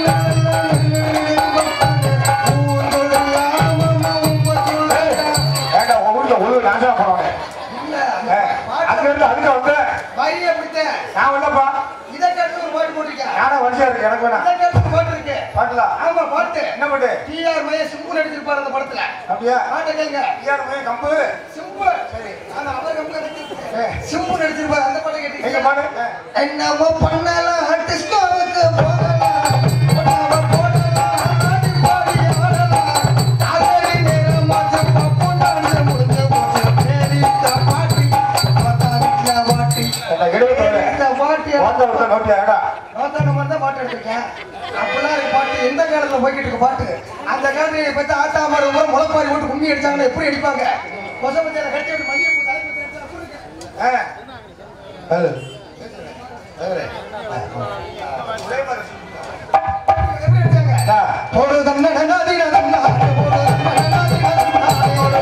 Speaker 3: ஏண்டா உன் வீட்டுல உழுவு நாசமா போனவனே அங்க இருந்து அதுக்கு வந்த நான் இல்லப்பா நானா வரிசையா இருக்கு எனக்கு வேணாம் பாட்டுலா என்ன பாட்டு அப்படியா ஐயா கம்பு எங்க பாடு
Speaker 1: என்னமோ பண்ணலாம் டிஸ்கோவுக்கு போகலாம் போடாம போடலாம் ஆடி பாடி ஆடலாம் காதலி நேரம் மாற்றம் பப்பு டான்ஸ் முடிஞ்சு போச்சு தேடிட்ட பாட்டி பார்த்தா வீட்டுல வாட்டி
Speaker 3: என்ன எடுத்து
Speaker 1: இந்த பாட்டி
Speaker 3: வாங்க ஒருத்தர் நோட்டியா ஏடா
Speaker 1: நோத்தான மாதிரி தான் பாட்டு எடுத்திருக்கேன் அப்படிலாம் இருக்கு பாட்டு எந்த காலத்துல போய்கிட்டு இருக்கு பாட்டு அந்த காலத்துல பத்தி ஆட்டா மாதிரி ஒரு முளைப்பாரி போட்டு கும்மி அடிச்சாங்கன்னா எப்படி அடிப்பாங்க கொசபத்தியில கட்டி விட்டு மல்லிகை பூ தலைக்கு வச்சு அடிச்சா அப்படி இருக்கு.
Speaker 3: ஆ. அது.
Speaker 1: எப்படி அடிச்சாங்க
Speaker 3: அடா.
Speaker 1: ஒரு தன்ன நன்னாதி நன்னா ஒரு தன்ன நன்னாதி நன்னா ஒரு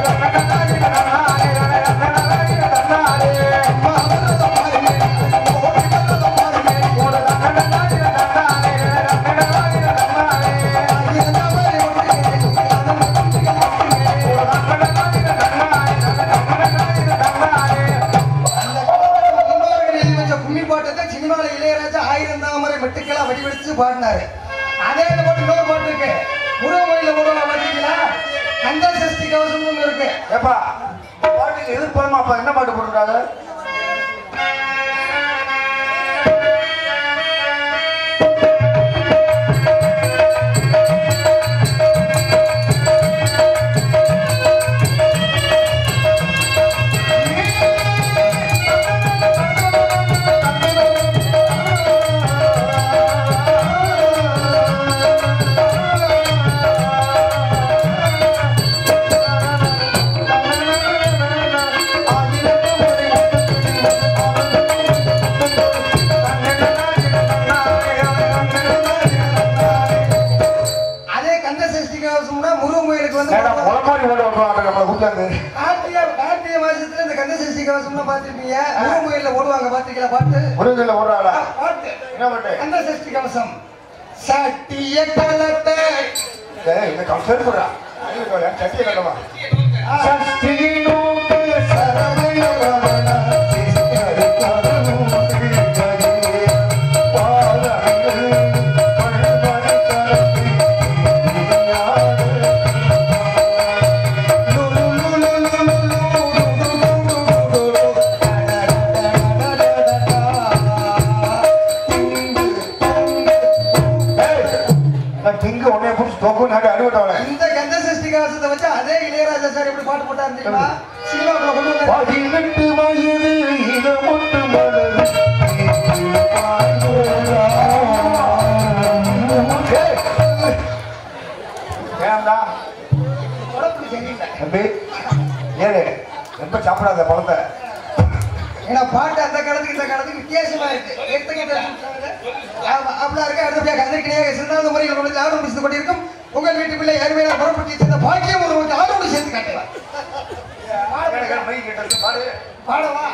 Speaker 1: பாடினாரு அதே இந்த பாட்டு இன்னொரு பாட்டு இருக்கு முருகன் முருகன் பாத்தீங்களா கந்த சஷ்டி கவசம் ஒண்ணு இருக்கு
Speaker 3: ஏப்பா பாட்டுக்கு எதிர்பார்மா அப்பா என்ன பாட்டு போட்டுருக்காங்க
Speaker 1: அதே கந்த சஷ்டி கவசம்னா முருகன் கோயிலுக்கு வந்து
Speaker 3: ஏடா
Speaker 1: போடுவாங்க.
Speaker 3: முளமாரி ஓட ஓட்டுவாங்க நம்மளை கூட்டாந்து
Speaker 1: கார்த்திகை கார்த்திகை மாசத்துல இந்த கந்த சஷ்டி கவசம்னா பாத்திருப்பீங்க முருகன் கோயில்ல ஓடுவாங்க பாத்தீங்களா பாட்டு
Speaker 3: முருகன்ல ஓடுறாளா
Speaker 1: ஆ, பாட்டு
Speaker 3: என்ன பாட்டு
Speaker 1: கந்த சஷ்டி கவசம் சட்டிய கலத்தை
Speaker 3: ஏய் இந்த கம்சர் போடுறா சட்டியை கட்டவா திங்கு உடனே பிடிச்சி தொக்கு நாட்டு அடிவிட்டவளே
Speaker 1: இந்த கந்த சஷ்டி கவசத்தை வச்சு அதே இளையராஜா சார் எப்படி பாட்டு போட்டாரு தெரியுமா சினிமாக்குள்ள கொண்டு வந்தாரு
Speaker 3: பதினெட்டு வயது இடமொட்டு மலர் ஏன்டா
Speaker 1: உடம்புக்கு சரியில்லை
Speaker 3: தம்பி ஏழு ரொம்ப சாப்பிடாத பழத்தை
Speaker 1: ஏன்னா பாட்டு அந்த காலத்துக்கு இந்த காலத்துக்கு வித்தியாசமா இருக்கு எடுத்துக்கிட்ட அப்படியா இருக்கு அடுத்தபடியாக கந்தரிக்கணையாக சிறந்த முறையில் கொண்டு ஆர்வம் பிடித்து கொண்டிருக்கும் உங்கள் வீட்டு பிள்ளை அருமையான புறப்பட்டு சேர்ந்த பாக்கியம் ஒரு ஆர்வம் சேர்த்து காட்டுவார்
Speaker 3: மை கேட்டது பாரு
Speaker 1: பாடவா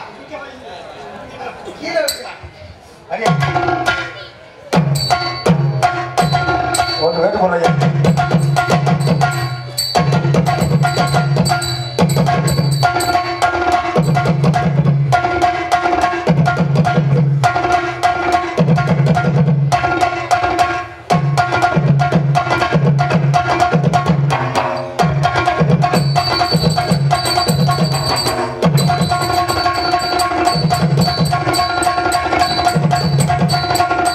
Speaker 1: கீழே வைக்கலாம்
Speaker 3: அடியா ஒன்று வேட்டு போடுறையா
Speaker 1: ஆ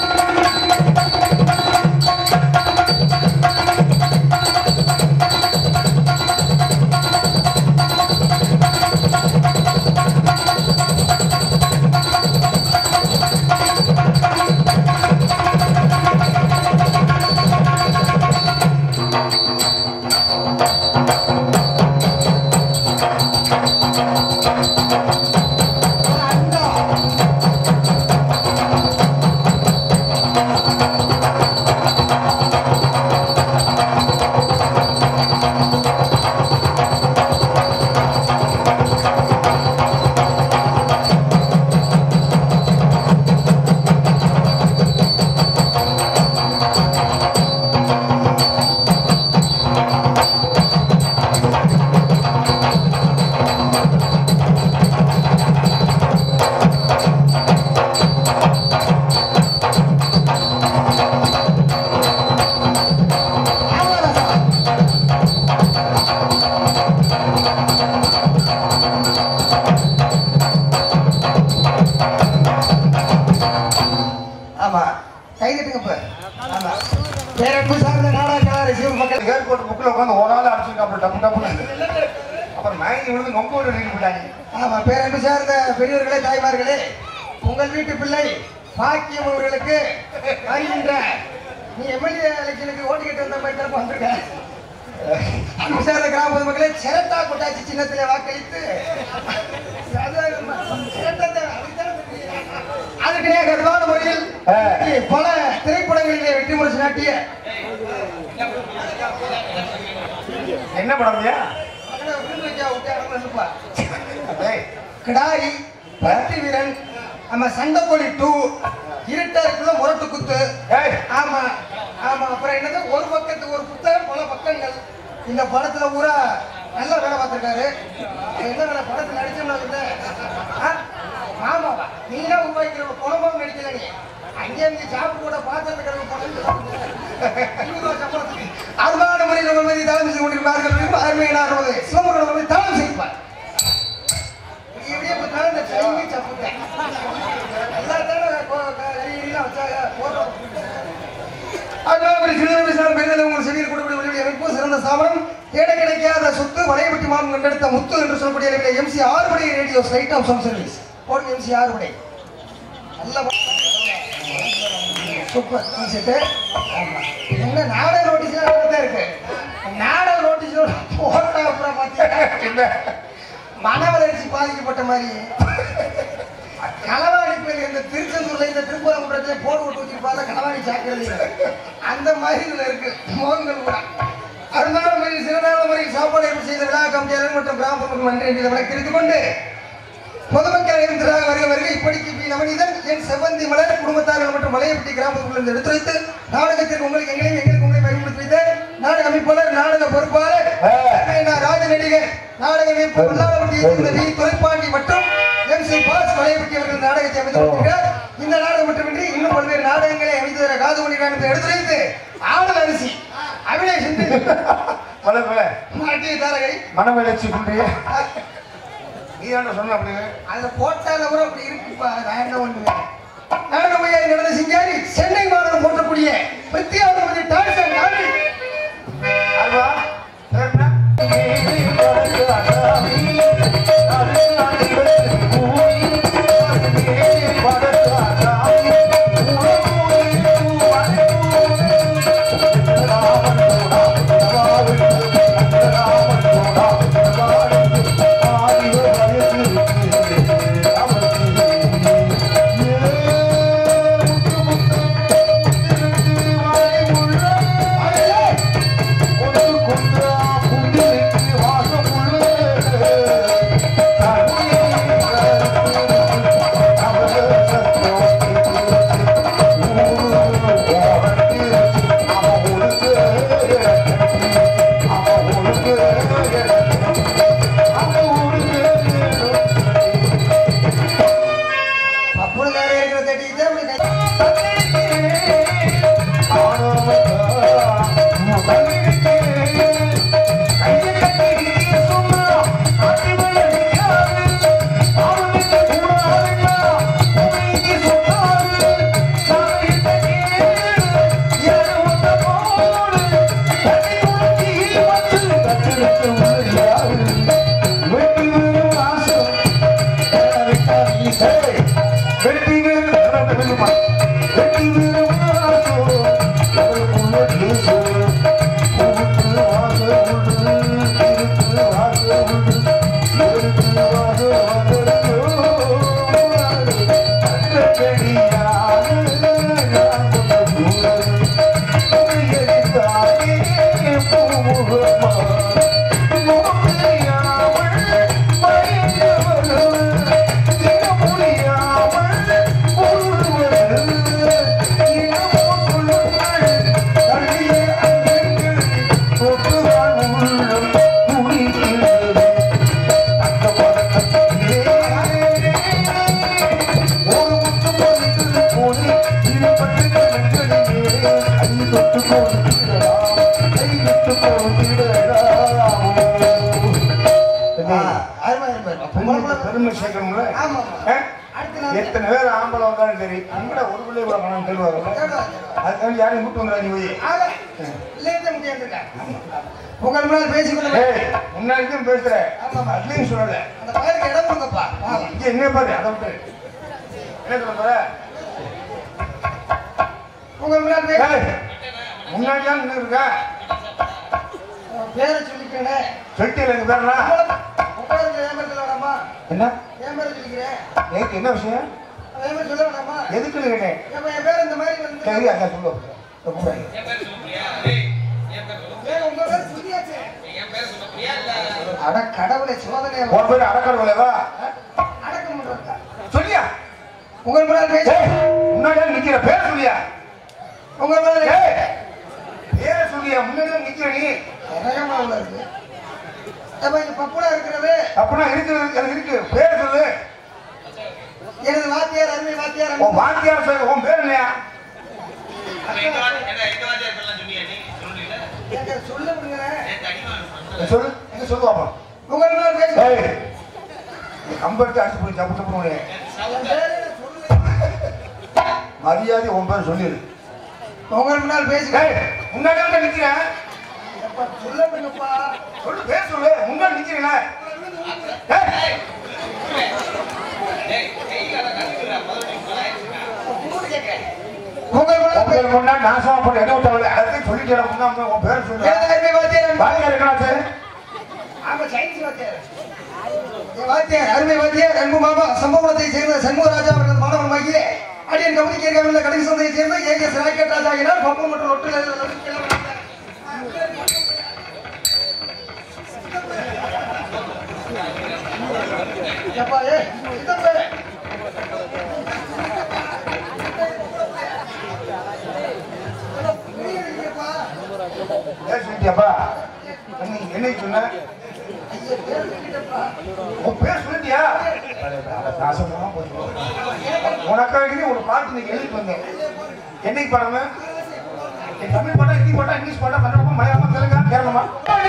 Speaker 1: கைதட்டுங்க இப்ப ஆமா பேரன்பு சார்ந்த நாடகக்காரர் சிவபக்தர்
Speaker 3: ஏர்போர்ட் புக்கில் உட்காந்து ஒரு நாள் அடிச்சுங்க அப்புறம் டப்பு டப்புன்னு அப்புறம் மயங்கி விழுந்து நொங்க ஒரு ரீல் போட்டாங்க
Speaker 1: ஆமா பேரன்பு சார்ந்த பெரியவர்களே தாய்மார்களே உங்கள் வீட்டு பிள்ளை பாக்கியம் அவர்களுக்கு வருகின்ற நீ எம்எல்ஏ எலெக்ஷனுக்கு ஓட்டு கேட்டு வந்த மாதிரி தரப்பு வந்திருக்க அன்பு சார்ந்த கிராம பொதுமக்களே சிரட்டா கொட்டாச்சி சின்னத்திலே வாக்களித்து அது சிரட்டை தான், அதுக்குதானே தெரியும். அதுக்கு கடுமையான முறையில்
Speaker 3: ஆ.
Speaker 1: பல திரைப்படங்களிலே வெற்றி முரசு நாட்டிய
Speaker 3: என்ன படம் ஐயா?
Speaker 1: மகனை விருந்து வைக்க விட்டு அடங்க நிற்பா.
Speaker 3: டேய்,
Speaker 1: கிடாரி பருத்தி வீரன் நம்ம சண்டைக்கோழி டூ இருட்டருக்குள்ள முரட்டு குத்து
Speaker 3: ஏய்,
Speaker 1: ஆமா ஆமா அப்புறம் என்னது ஒரு பக்கத்து ஒரு புத்தகம் பல பக்கங்கள் இந்த படத்துல பூரா நல்ல வேலை பார்த்திருக்காரு என்ன வேலை படத்துல நடிச்சோம்னா வந்து ஆ? ஆமாவா நீங்க உருவாக்கிற குழம்பம் நடிக்கல நீ அங்கே நீங்க சாப்பு கூட பாத்திரத்துக்கு படம் சம்பளத்துக்கு அருமையான முறையில் உங்கள் மீது தலைமை செய்து கொண்டிருப்பார்கள் அருமையான சிவமுருகன் வந்து தலைமை செய்வார் இப்படியே பார்த்தாலும் இந்த டைமே தப்புட்டேன். எல்லாத்தாலும் கோ- க- கறியெல்லாம் வச்சாங்க, போடுறோம். அதனால இப்படி சிறு வயசான பெண்கள் உங்கள் செவியில் கொடுக்கக்கூடிய ஒளிவழி அமைப்பு சிறந்த சாமரம் தேட கிடைக்காத சொத்து வளையப்பட்டி மாமன் கண்டெடுத்த முத்து என்று சொல்லக்கூடிய அளவில் MC Arupadai radio right of some service போடுங்க எம்சி ஆறுபடை நல்ல சூப்பர் செட்டு என்ன நாடக நோட்டீஸ்லாம் தான் இருக்கு நாடக நோட்டீஸோட போட்டோ அப்புறம் பார்த்தீங்கன்னா
Speaker 3: என்ன?
Speaker 1: மன வளர்ச்சி பாதிக்கப்பட்ட மாதிரி களவாணி பேர் இந்த திருச்செந்தூர்ல இந்த திருப்பரங்குன்றத்துல போடு விட்டு வச்சிருப்பாங்க களவாணி சாக்கிறது அந்த மாதிரி இதுல இருக்கு மோகங்கள் கூட அருந்தான முறையில் சிறந்தான முறையில் சாப்பாடு ஏற்பாடு செய்த விழா கமிட்டியாளர் மற்றும் கிராம மக்கள் நன்றி என்று விளக்கித்துக் கொண்டு பொதுமக்கள் எழுந்ததாக வருக வருக இப்படிக்கு பி நவநீதன் என் செவ்வந்தி மலர் குடும்பத்தார்கள் மற்றும் மலையப்பட்டி கிராமத்துக்குள் இருந்து எடுத்துரைத்து நாடகத்திற்கு உங்களுக்கு எங்களையும் எங்களுக்கு உங்களை பயன்படுத்தி வைத்த நாடக அமைப்பாளர் நாடக பொறுப்பாளர்
Speaker 3: ஆ.
Speaker 1: நான் ராஜ நடிகர் நாடக அமைப்பு மல்லாவட்டியை சேர்ந்த வி துரைப்பாண்டி மற்றும் எம் சி பாஸ் மலையப்பட்டி அவர்கள் நாடகத்தை அமைத்து கொடுத்திருக்கிறார் இந்த நாடகம் மட்டுமின்றி இன்னும் பல்வேறு நாடகங்களை அமைத்து தர காது மணி நான் எடுத்துரைத்து ஆடல் அரிசி அபிநய சிந்து
Speaker 3: வளர்ப்பு,
Speaker 1: நாட்டிய தாரகை
Speaker 3: மனவளர்ச்சி குன்றிய நீ தானே சொன்ன அப்படின்னு
Speaker 1: அதுல போட்டால கூட அப்படி இருக்குப்பா நான் என்ன பண்ணுவேன் நாடகமையாய் நடந்த சிங்காரி சென்னை மாநகரம் போற்றக்கூடிய பிரத்யாவதி டான்சன் நாடு
Speaker 3: அதுவா என்ன
Speaker 1: அப்படி நிறைய இருக்கிற தட்டிக்கிட்டு அப்படி கை-
Speaker 3: முடியாமல் எத்தனை பேர் ஆம்பளை வந்தாலும் சரி அங்கட ஒரு பிள்ளை கூட மனம் கேள்வாங்க அதுக்காண்டி யாரையும் கூட்டு வந்துடா நீ போய்
Speaker 1: ஆக, இல்லைன்னு முடியாதுங்க. உங்கள் முன்னால் பேசிக்கொண்டு
Speaker 3: ஏய் முன்னாடி தான் பேசுற அதுலயும் சொல்லல
Speaker 1: அந்த பையனுக்கு இடம் கொடுங்கப்பா வாங்க.
Speaker 3: இங்க என்ன பாரு அதை விட்டு என்ன சொல்ல போற
Speaker 1: உங்கள் முன்னால் பேச
Speaker 3: ஏய், முன்னாடி தான் நின்று இருக்க
Speaker 1: பேரை சொல்லிக்கிறேன்
Speaker 3: சொல்லிட்டு எங்க பேர்னா
Speaker 1: உட்கார்ந்து ஏமாறல வேணாமா
Speaker 3: என்ன
Speaker 1: ஏமாற சொல்லிக்கிறேன்
Speaker 3: ஏக்கு என்ன விஷயம்
Speaker 1: ஏமாற சொல்ல வேணாமா
Speaker 3: எதுக்குன்னு கேட்டேன்
Speaker 1: ஏப்பா, என் பேர் இந்த மாதிரி வந்து
Speaker 3: சரி அக்கா சொல்லு கூப்பிடுறாங்க
Speaker 1: ஏன் உங்க பேர் சொல்லியாச்சு அட கடவுளை சோதனை
Speaker 3: உன் பேர் அடக்கல் விளைவா
Speaker 1: அடக்கம் பண்றதா
Speaker 3: சொல்லியா
Speaker 1: உங்கள் முன்னால் பேச
Speaker 3: ஏய், முன்னாடியே நிக்கிற பேர் சொல்லியா
Speaker 1: உங்கள் முன்னால்
Speaker 3: ஏய், பேரை சொல்லியா முன்னாடியே நிக்கிற நீ
Speaker 1: நிறையமா உள்ள இருக்கு ஏப்பா இங்க பப்புடா இருக்கிறது
Speaker 3: அப்படின்னா இருக்கு அது இருக்கு பேர் சொல்லு
Speaker 1: எனது வாத்தியார் அருமை வாத்தியார்
Speaker 3: உன் வாத்தியார் சொல்லு உன் பேர் என்னையா
Speaker 1: ஏங்க, சொல்ல விடுங்க
Speaker 3: சொல்லு எங்க சொல்லு பாப்போம்
Speaker 1: உங்கள் முன்னால் பேச
Speaker 3: ஏய் நீ கம்பெடுத்து அடிச்சு போய் தப்பு தப்பு உன்னை.
Speaker 1: என் பேரை சொல்லு
Speaker 3: மரியாதை உன் பேர் சொல்லிடு
Speaker 1: உங்கள் முன்னால் பேசுங்க
Speaker 3: ஏய் முன்னாடி வந்து நிக்கிறேன்
Speaker 1: எப்பா, சொல்ல விடுங்கப்பா
Speaker 3: சொல்லு பேர் சொல்லு முன்னாடி நிக்கிறீங்களே ஏய்
Speaker 1: உங்கள் முன்னால் பேச
Speaker 3: உங்கள் முன்னாடி நாசமா போட்டு என்ன விட்டாவில் அதுக்கு சொல்லிட்டு முன்னாடி உன் பேர் சொல்லு
Speaker 1: எனது அருமை வாத்தியார்
Speaker 3: வாத்தியார் இருக்கணாச்சு
Speaker 1: ஆமா சயின்ஸ் வாத்தியார் என் வாத்தியார் அருமை வாத்தியார் அன்பு மாமா சம்பவத்தை சேர்ந்த சண்முகராஜா அவர்கள் மாணவனாகிய அடியன் கவனிக்க இருக்காமல் கடைசி சந்தையை சேர்ந்த ஏகேஎஸ் ராக்கெட் ராஜா ஆகினார் பப்பு மற்றும் ஒட்டுல எப்பா ஏ இதப்பா
Speaker 3: ஏன் சொல்லிட்டியாப்பா என்ன என்னைக்கு சொன்ன உன் பேர் சொல்லிட்டியா நாசமா போச்சு உனக்காக ஒரு பாட்டு நீ எழுதிட்டு வந்தேன் என்னைக்கு படம் என் தமிழ் படம் ஹிந்தி படம் இங்கிலீஷ் படம் கன்னடம் மலையாளம் தெலுங்கா கேரளமா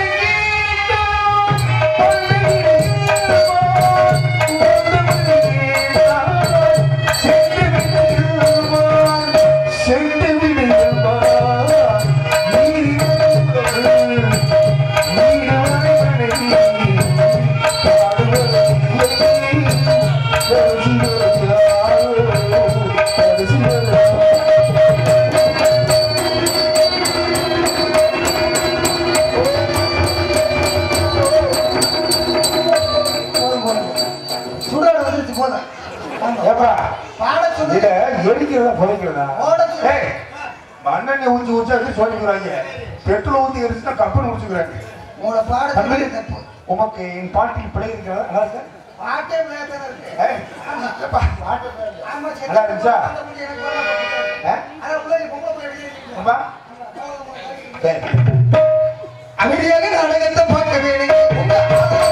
Speaker 1: போதும் போதும் சுடாடு வந்துருச்சு போதும் ஆமா.
Speaker 3: ஏப்பா
Speaker 1: பாட சொல்லு
Speaker 3: இத எரிக்கிறதா புதைக்கிறதா
Speaker 1: ஓட சொல்லு.
Speaker 3: ஏய் மண்ணெண்ணெய் ஊற்றி ஊற்றி அது சொல்லிக்கிறாங்க பெட்ரோல் ஊற்றி எரிச்சுன்னா கப்பல் முடிச்சுக்கிறாங்க
Speaker 1: உங்களை பாட
Speaker 3: தம்பி
Speaker 1: சொல்லி தப்பு
Speaker 3: உமக்கு என் பாட்டில் பிழை இருக்கிறதா நல்லா இருக்கா?
Speaker 1: பாட்டே விளையாட்டாக இருக்கு
Speaker 3: ஏய், ஏப்பா, பாட்டு
Speaker 1: ஆமா சரி
Speaker 3: நல்லா இருந்துச்சா?
Speaker 1: அந்த புள்ளி எனக்கு வரல.
Speaker 3: ஆ?
Speaker 1: அதான் புள்ளி பொம்பளை புள்ளி வெளியே நிக்குது.
Speaker 3: அப்பா, சரி.
Speaker 1: அமைதியாக நாடகத்தை பார்க்க வேணும்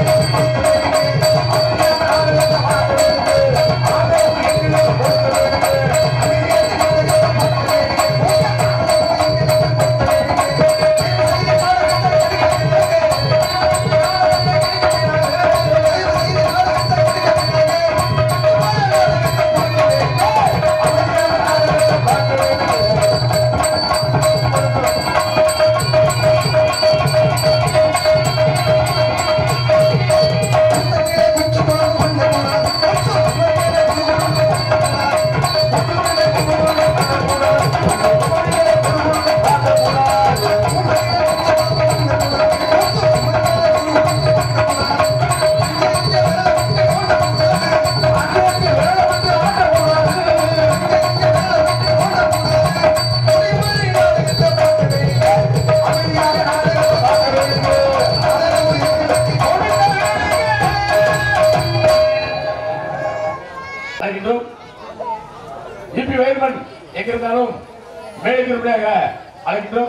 Speaker 4: அழைக்கின்றோம் ஜிபி வயல்மன் எங்கிருந்தாலும் மேடைக்கு அழைக்கின்றோம்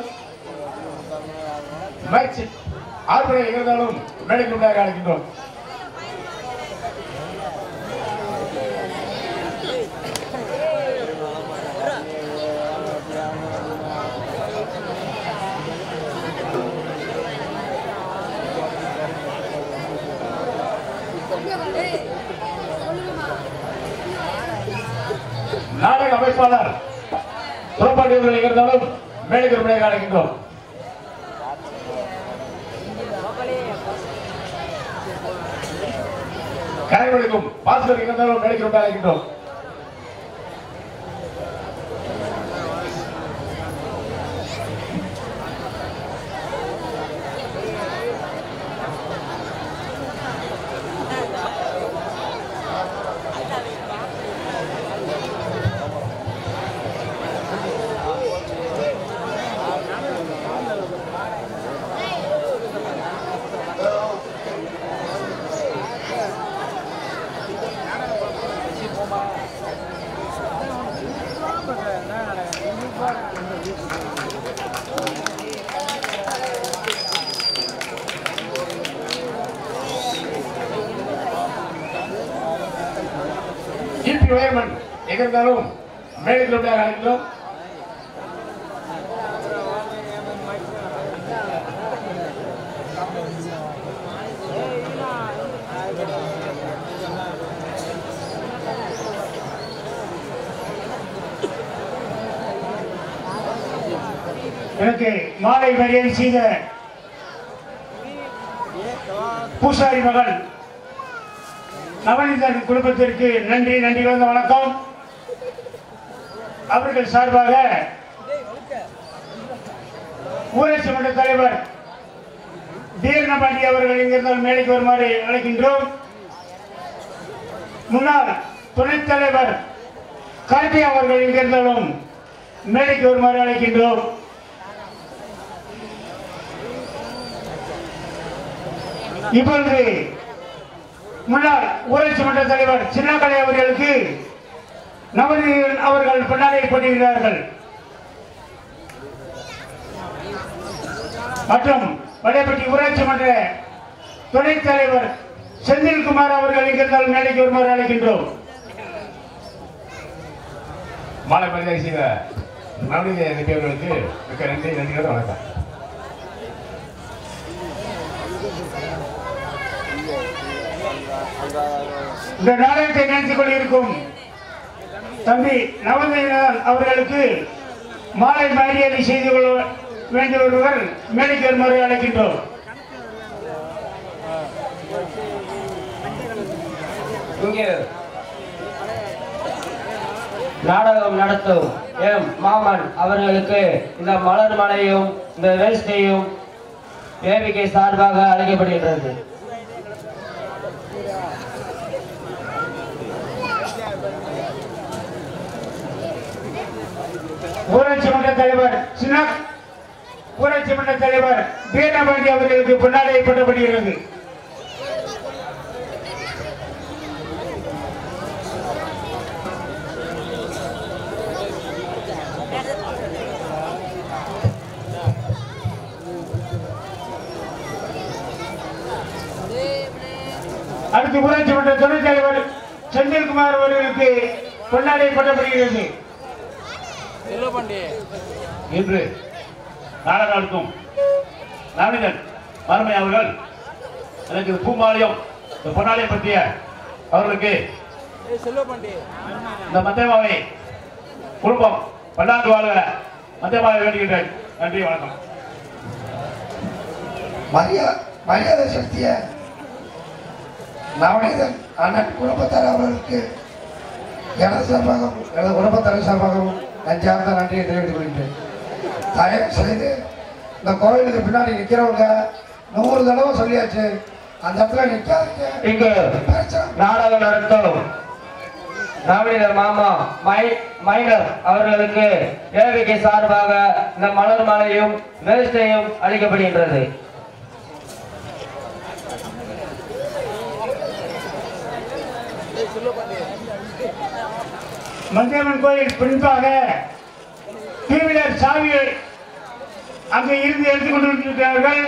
Speaker 4: மேட்ச் ஆர்ப்பணை எங்கிருந்தாலும் மேடைக்கு அழைக்கின்றோம்
Speaker 5: சொல்லுங்கம்மா
Speaker 4: நாடக அமைப்பாளர் துறப்பாட்டி அவர்கள் இருந்தாலும் மேலுக்கு முறையாக அழைக்கின்றோம் கலைவழிக்கும் பாஸ்கர் இருந்தாலும் மேலுக்கு முறையாக அழைக்கின்றோம் ஜிபி உயர்மன் எங்க இருந்தாலும் மேலுக்கு முறையாக அழைக்கின்றோம் எனக்கு மாலை மரியாதை செய்த பூசாரி மகள் நவநீதன் குடும்பத்திற்கு நன்றி நன்றி கலந்த வணக்கம் அவர்கள் சார்பாக ஊராட்சி மன்ற தலைவர் தீர்ணபாண்டி அவர்கள் இங்கிருந்தால் மேடைக்கு வருமாறு அழைக்கின்றோம் முன்னாள் துணைத் தலைவர் கார்த்தி அவர்கள் இங்கிருந்தாலும் மேடைக்கு வருமாறு அழைக்கின்றோம் இப்பொழுது முன்னாள் ஊராட்சி மன்ற தலைவர் சின்னக்கலை அவர்களுக்கு நவநீதன் அவர்கள் பின்னாலே போட்டியிடுகிறார்கள் மற்றும் வடைப்பட்டி ஊராட்சி மன்ற துணைத் தலைவர் செந்தில்குமார் அவர்கள் இங்கிருந்தால் மேடைக்கு வருமாறு அழைக்கின்றோம் மாலை மரியாதை செய்த நவநீத எம்பி அவர்களுக்கு மிக்க நன்றி நன்றியோட வணக்கம் இந்த நாடகத்தை நினைத்துக் கொண்டிருக்கும் தம்பி நவநீதன் அவர்களுக்கு மாலை மரியாதை செய்து கொள்ள வேண்டிய ஒருவர் மேடைக்கு வருமாறு அழைக்கின்றோம்
Speaker 5: இங்கு நாடகம் நடத்தும் எம் மாமன் அவர்களுக்கு இந்த மலர் மலையும் இந்த வேஷ்டையும் வேவிகை சார்பாக அழைக்கப்படுகின்றது
Speaker 4: ஊராட்சி மன்ற தலைவர் சின்ன ஊராட்சி மன்ற தலைவர் வீரபாண்டி அவர்களுக்கு பொன்னாடை போட்டப்படுகிறது அடுத்து ஊராட்சி மன்ற துணைத் தலைவர் செந்தில்குமார் அவர்களுக்கு பொன்னாடை போட்டப்படுகிறது
Speaker 6: இன்று நாடகம் நடத்தும் நவனிதன் மருமை அவர்கள் எனக்கு இந்த பூம்பாளையம் இந்த பொன்னாலயம் பற்றிய அவர்களுக்கு இந்த மத்தியமாவை குடும்பம் பல்லாண்டு வாழ மத்தியமாவை வேண்டுகின்றேன் நன்றி வணக்கம்
Speaker 1: மரியாதை மரியாதை செலுத்திய நவநீதன் அண்ணன் குடும்பத்தார் அவர்களுக்கு எனது சார்பாகவும் எனது குடும்பத்தார் சார்பாகவும் நெஞ்சார்ந்த நன்றியை தெரிவித்துக் கொள்கின்றேன் தயவு செய்து இந்த கோயிலுக்கு பின்னாடி நிற்கிறவங்க நூறு தடவை சொல்லியாச்சு அந்த இடத்துல நிற்காதீங்க
Speaker 5: இங்கு
Speaker 1: பிரச்சனை
Speaker 5: நாடகம் நடத்தும் நவநீதர் மாமா மை மைனர் அவர்களுக்கு வேவிகை சார்பாக இந்த மலர் மாலையும் வேஷ்டையும் அளிக்கப்படுகின்றது
Speaker 4: மந்தியம்மன் கோயில் குறிப்பாக டீவீலர் சாவியை அங்கே இருந்து எடுத்துக் கொண்டிருக்கிறார்கள்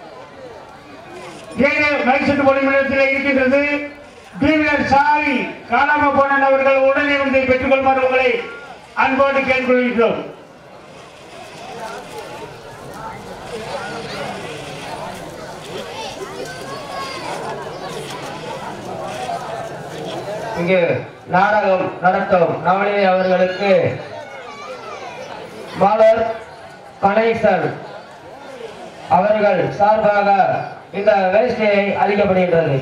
Speaker 4: ஏழு மைசூர் பொலிமண்டலத்தில் இருக்கின்றது டீவீலர் சாவி காணாமல் போன நபர்கள் உடனே வந்து பெற்றுக்கொள்மாறு உங்களை அன்போடு கேட்டுக்கொள்கிறோம்
Speaker 5: இங்கு நாடகம் நடத்தும் நவநீதி அவர்களுக்கு மலர் கணேசன் அவர்கள் சார்பாக இந்த வேஷ்டியை அளிக்கப்படுகின்றது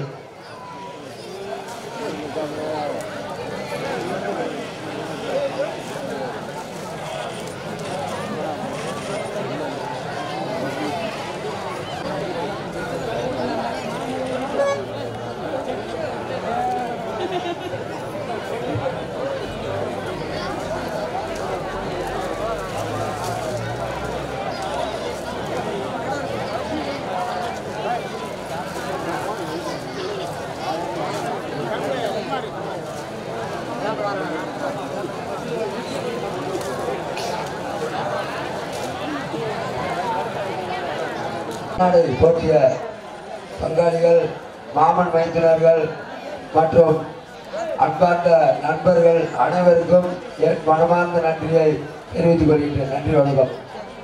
Speaker 7: நாடு போற்றிய பங்காளிகள் மாமன் மைந்தினர்கள் மற்றும் அன்பார்ந்த நண்பர்கள் அனைவருக்கும் என் மனமார்ந்த நன்றியை தெரிவித்துக் கொள்கின்றேன் நன்றி வணக்கம்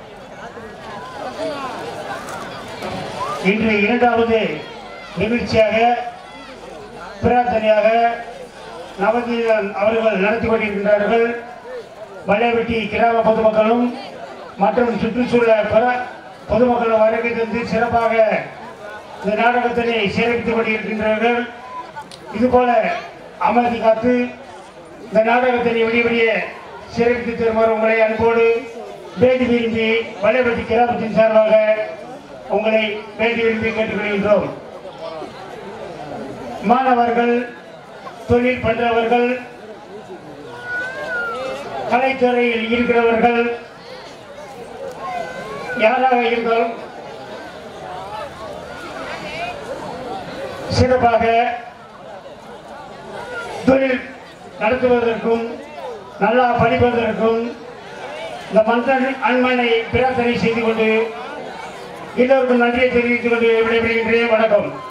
Speaker 4: இன்று இரண்டாவது நிகழ்ச்சியாக பிரார்த்தனையாக நவதீதன் அவர்கள் நடத்தி கொண்டிருக்கின்றார்கள் வலைவெட்டி கிராம பொதுமக்களும் மற்றும் சுற்றுச்சூழல் பிற பொதுமக்களும் வருகை தந்து சிறப்பாக இந்த நாடகத்தினை சிறப்பித்துக் கொண்டிருக்கின்றார்கள் இதுபோல அமைதி காத்து இந்த நாடகத்தினை விடிய சிறப்பித்து தருமாறு உங்களை அன்போடு வேண்டி விரும்பி வலைவெட்டி கிராமத்தின் சார்பாக உங்களை வேண்டி விரும்பி கேட்டுக்கொள்கின்றோம் மாணவர்கள் தொழில் பண்றவர்கள் கலைத்துறையில் இருக்கிறவர்கள் யாராக இருந்தாலும் சிறப்பாக தொழில் நடத்துவதற்கும் நல்லா படிப்பதற்கும் இந்த மந்தன் அன்மனை பிரார்த்தனை செய்து கொண்டு எல்லோருக்கும் நன்றியை தெரிவித்துக் கொண்டு விடைபெறுகின்றேன் வணக்கம்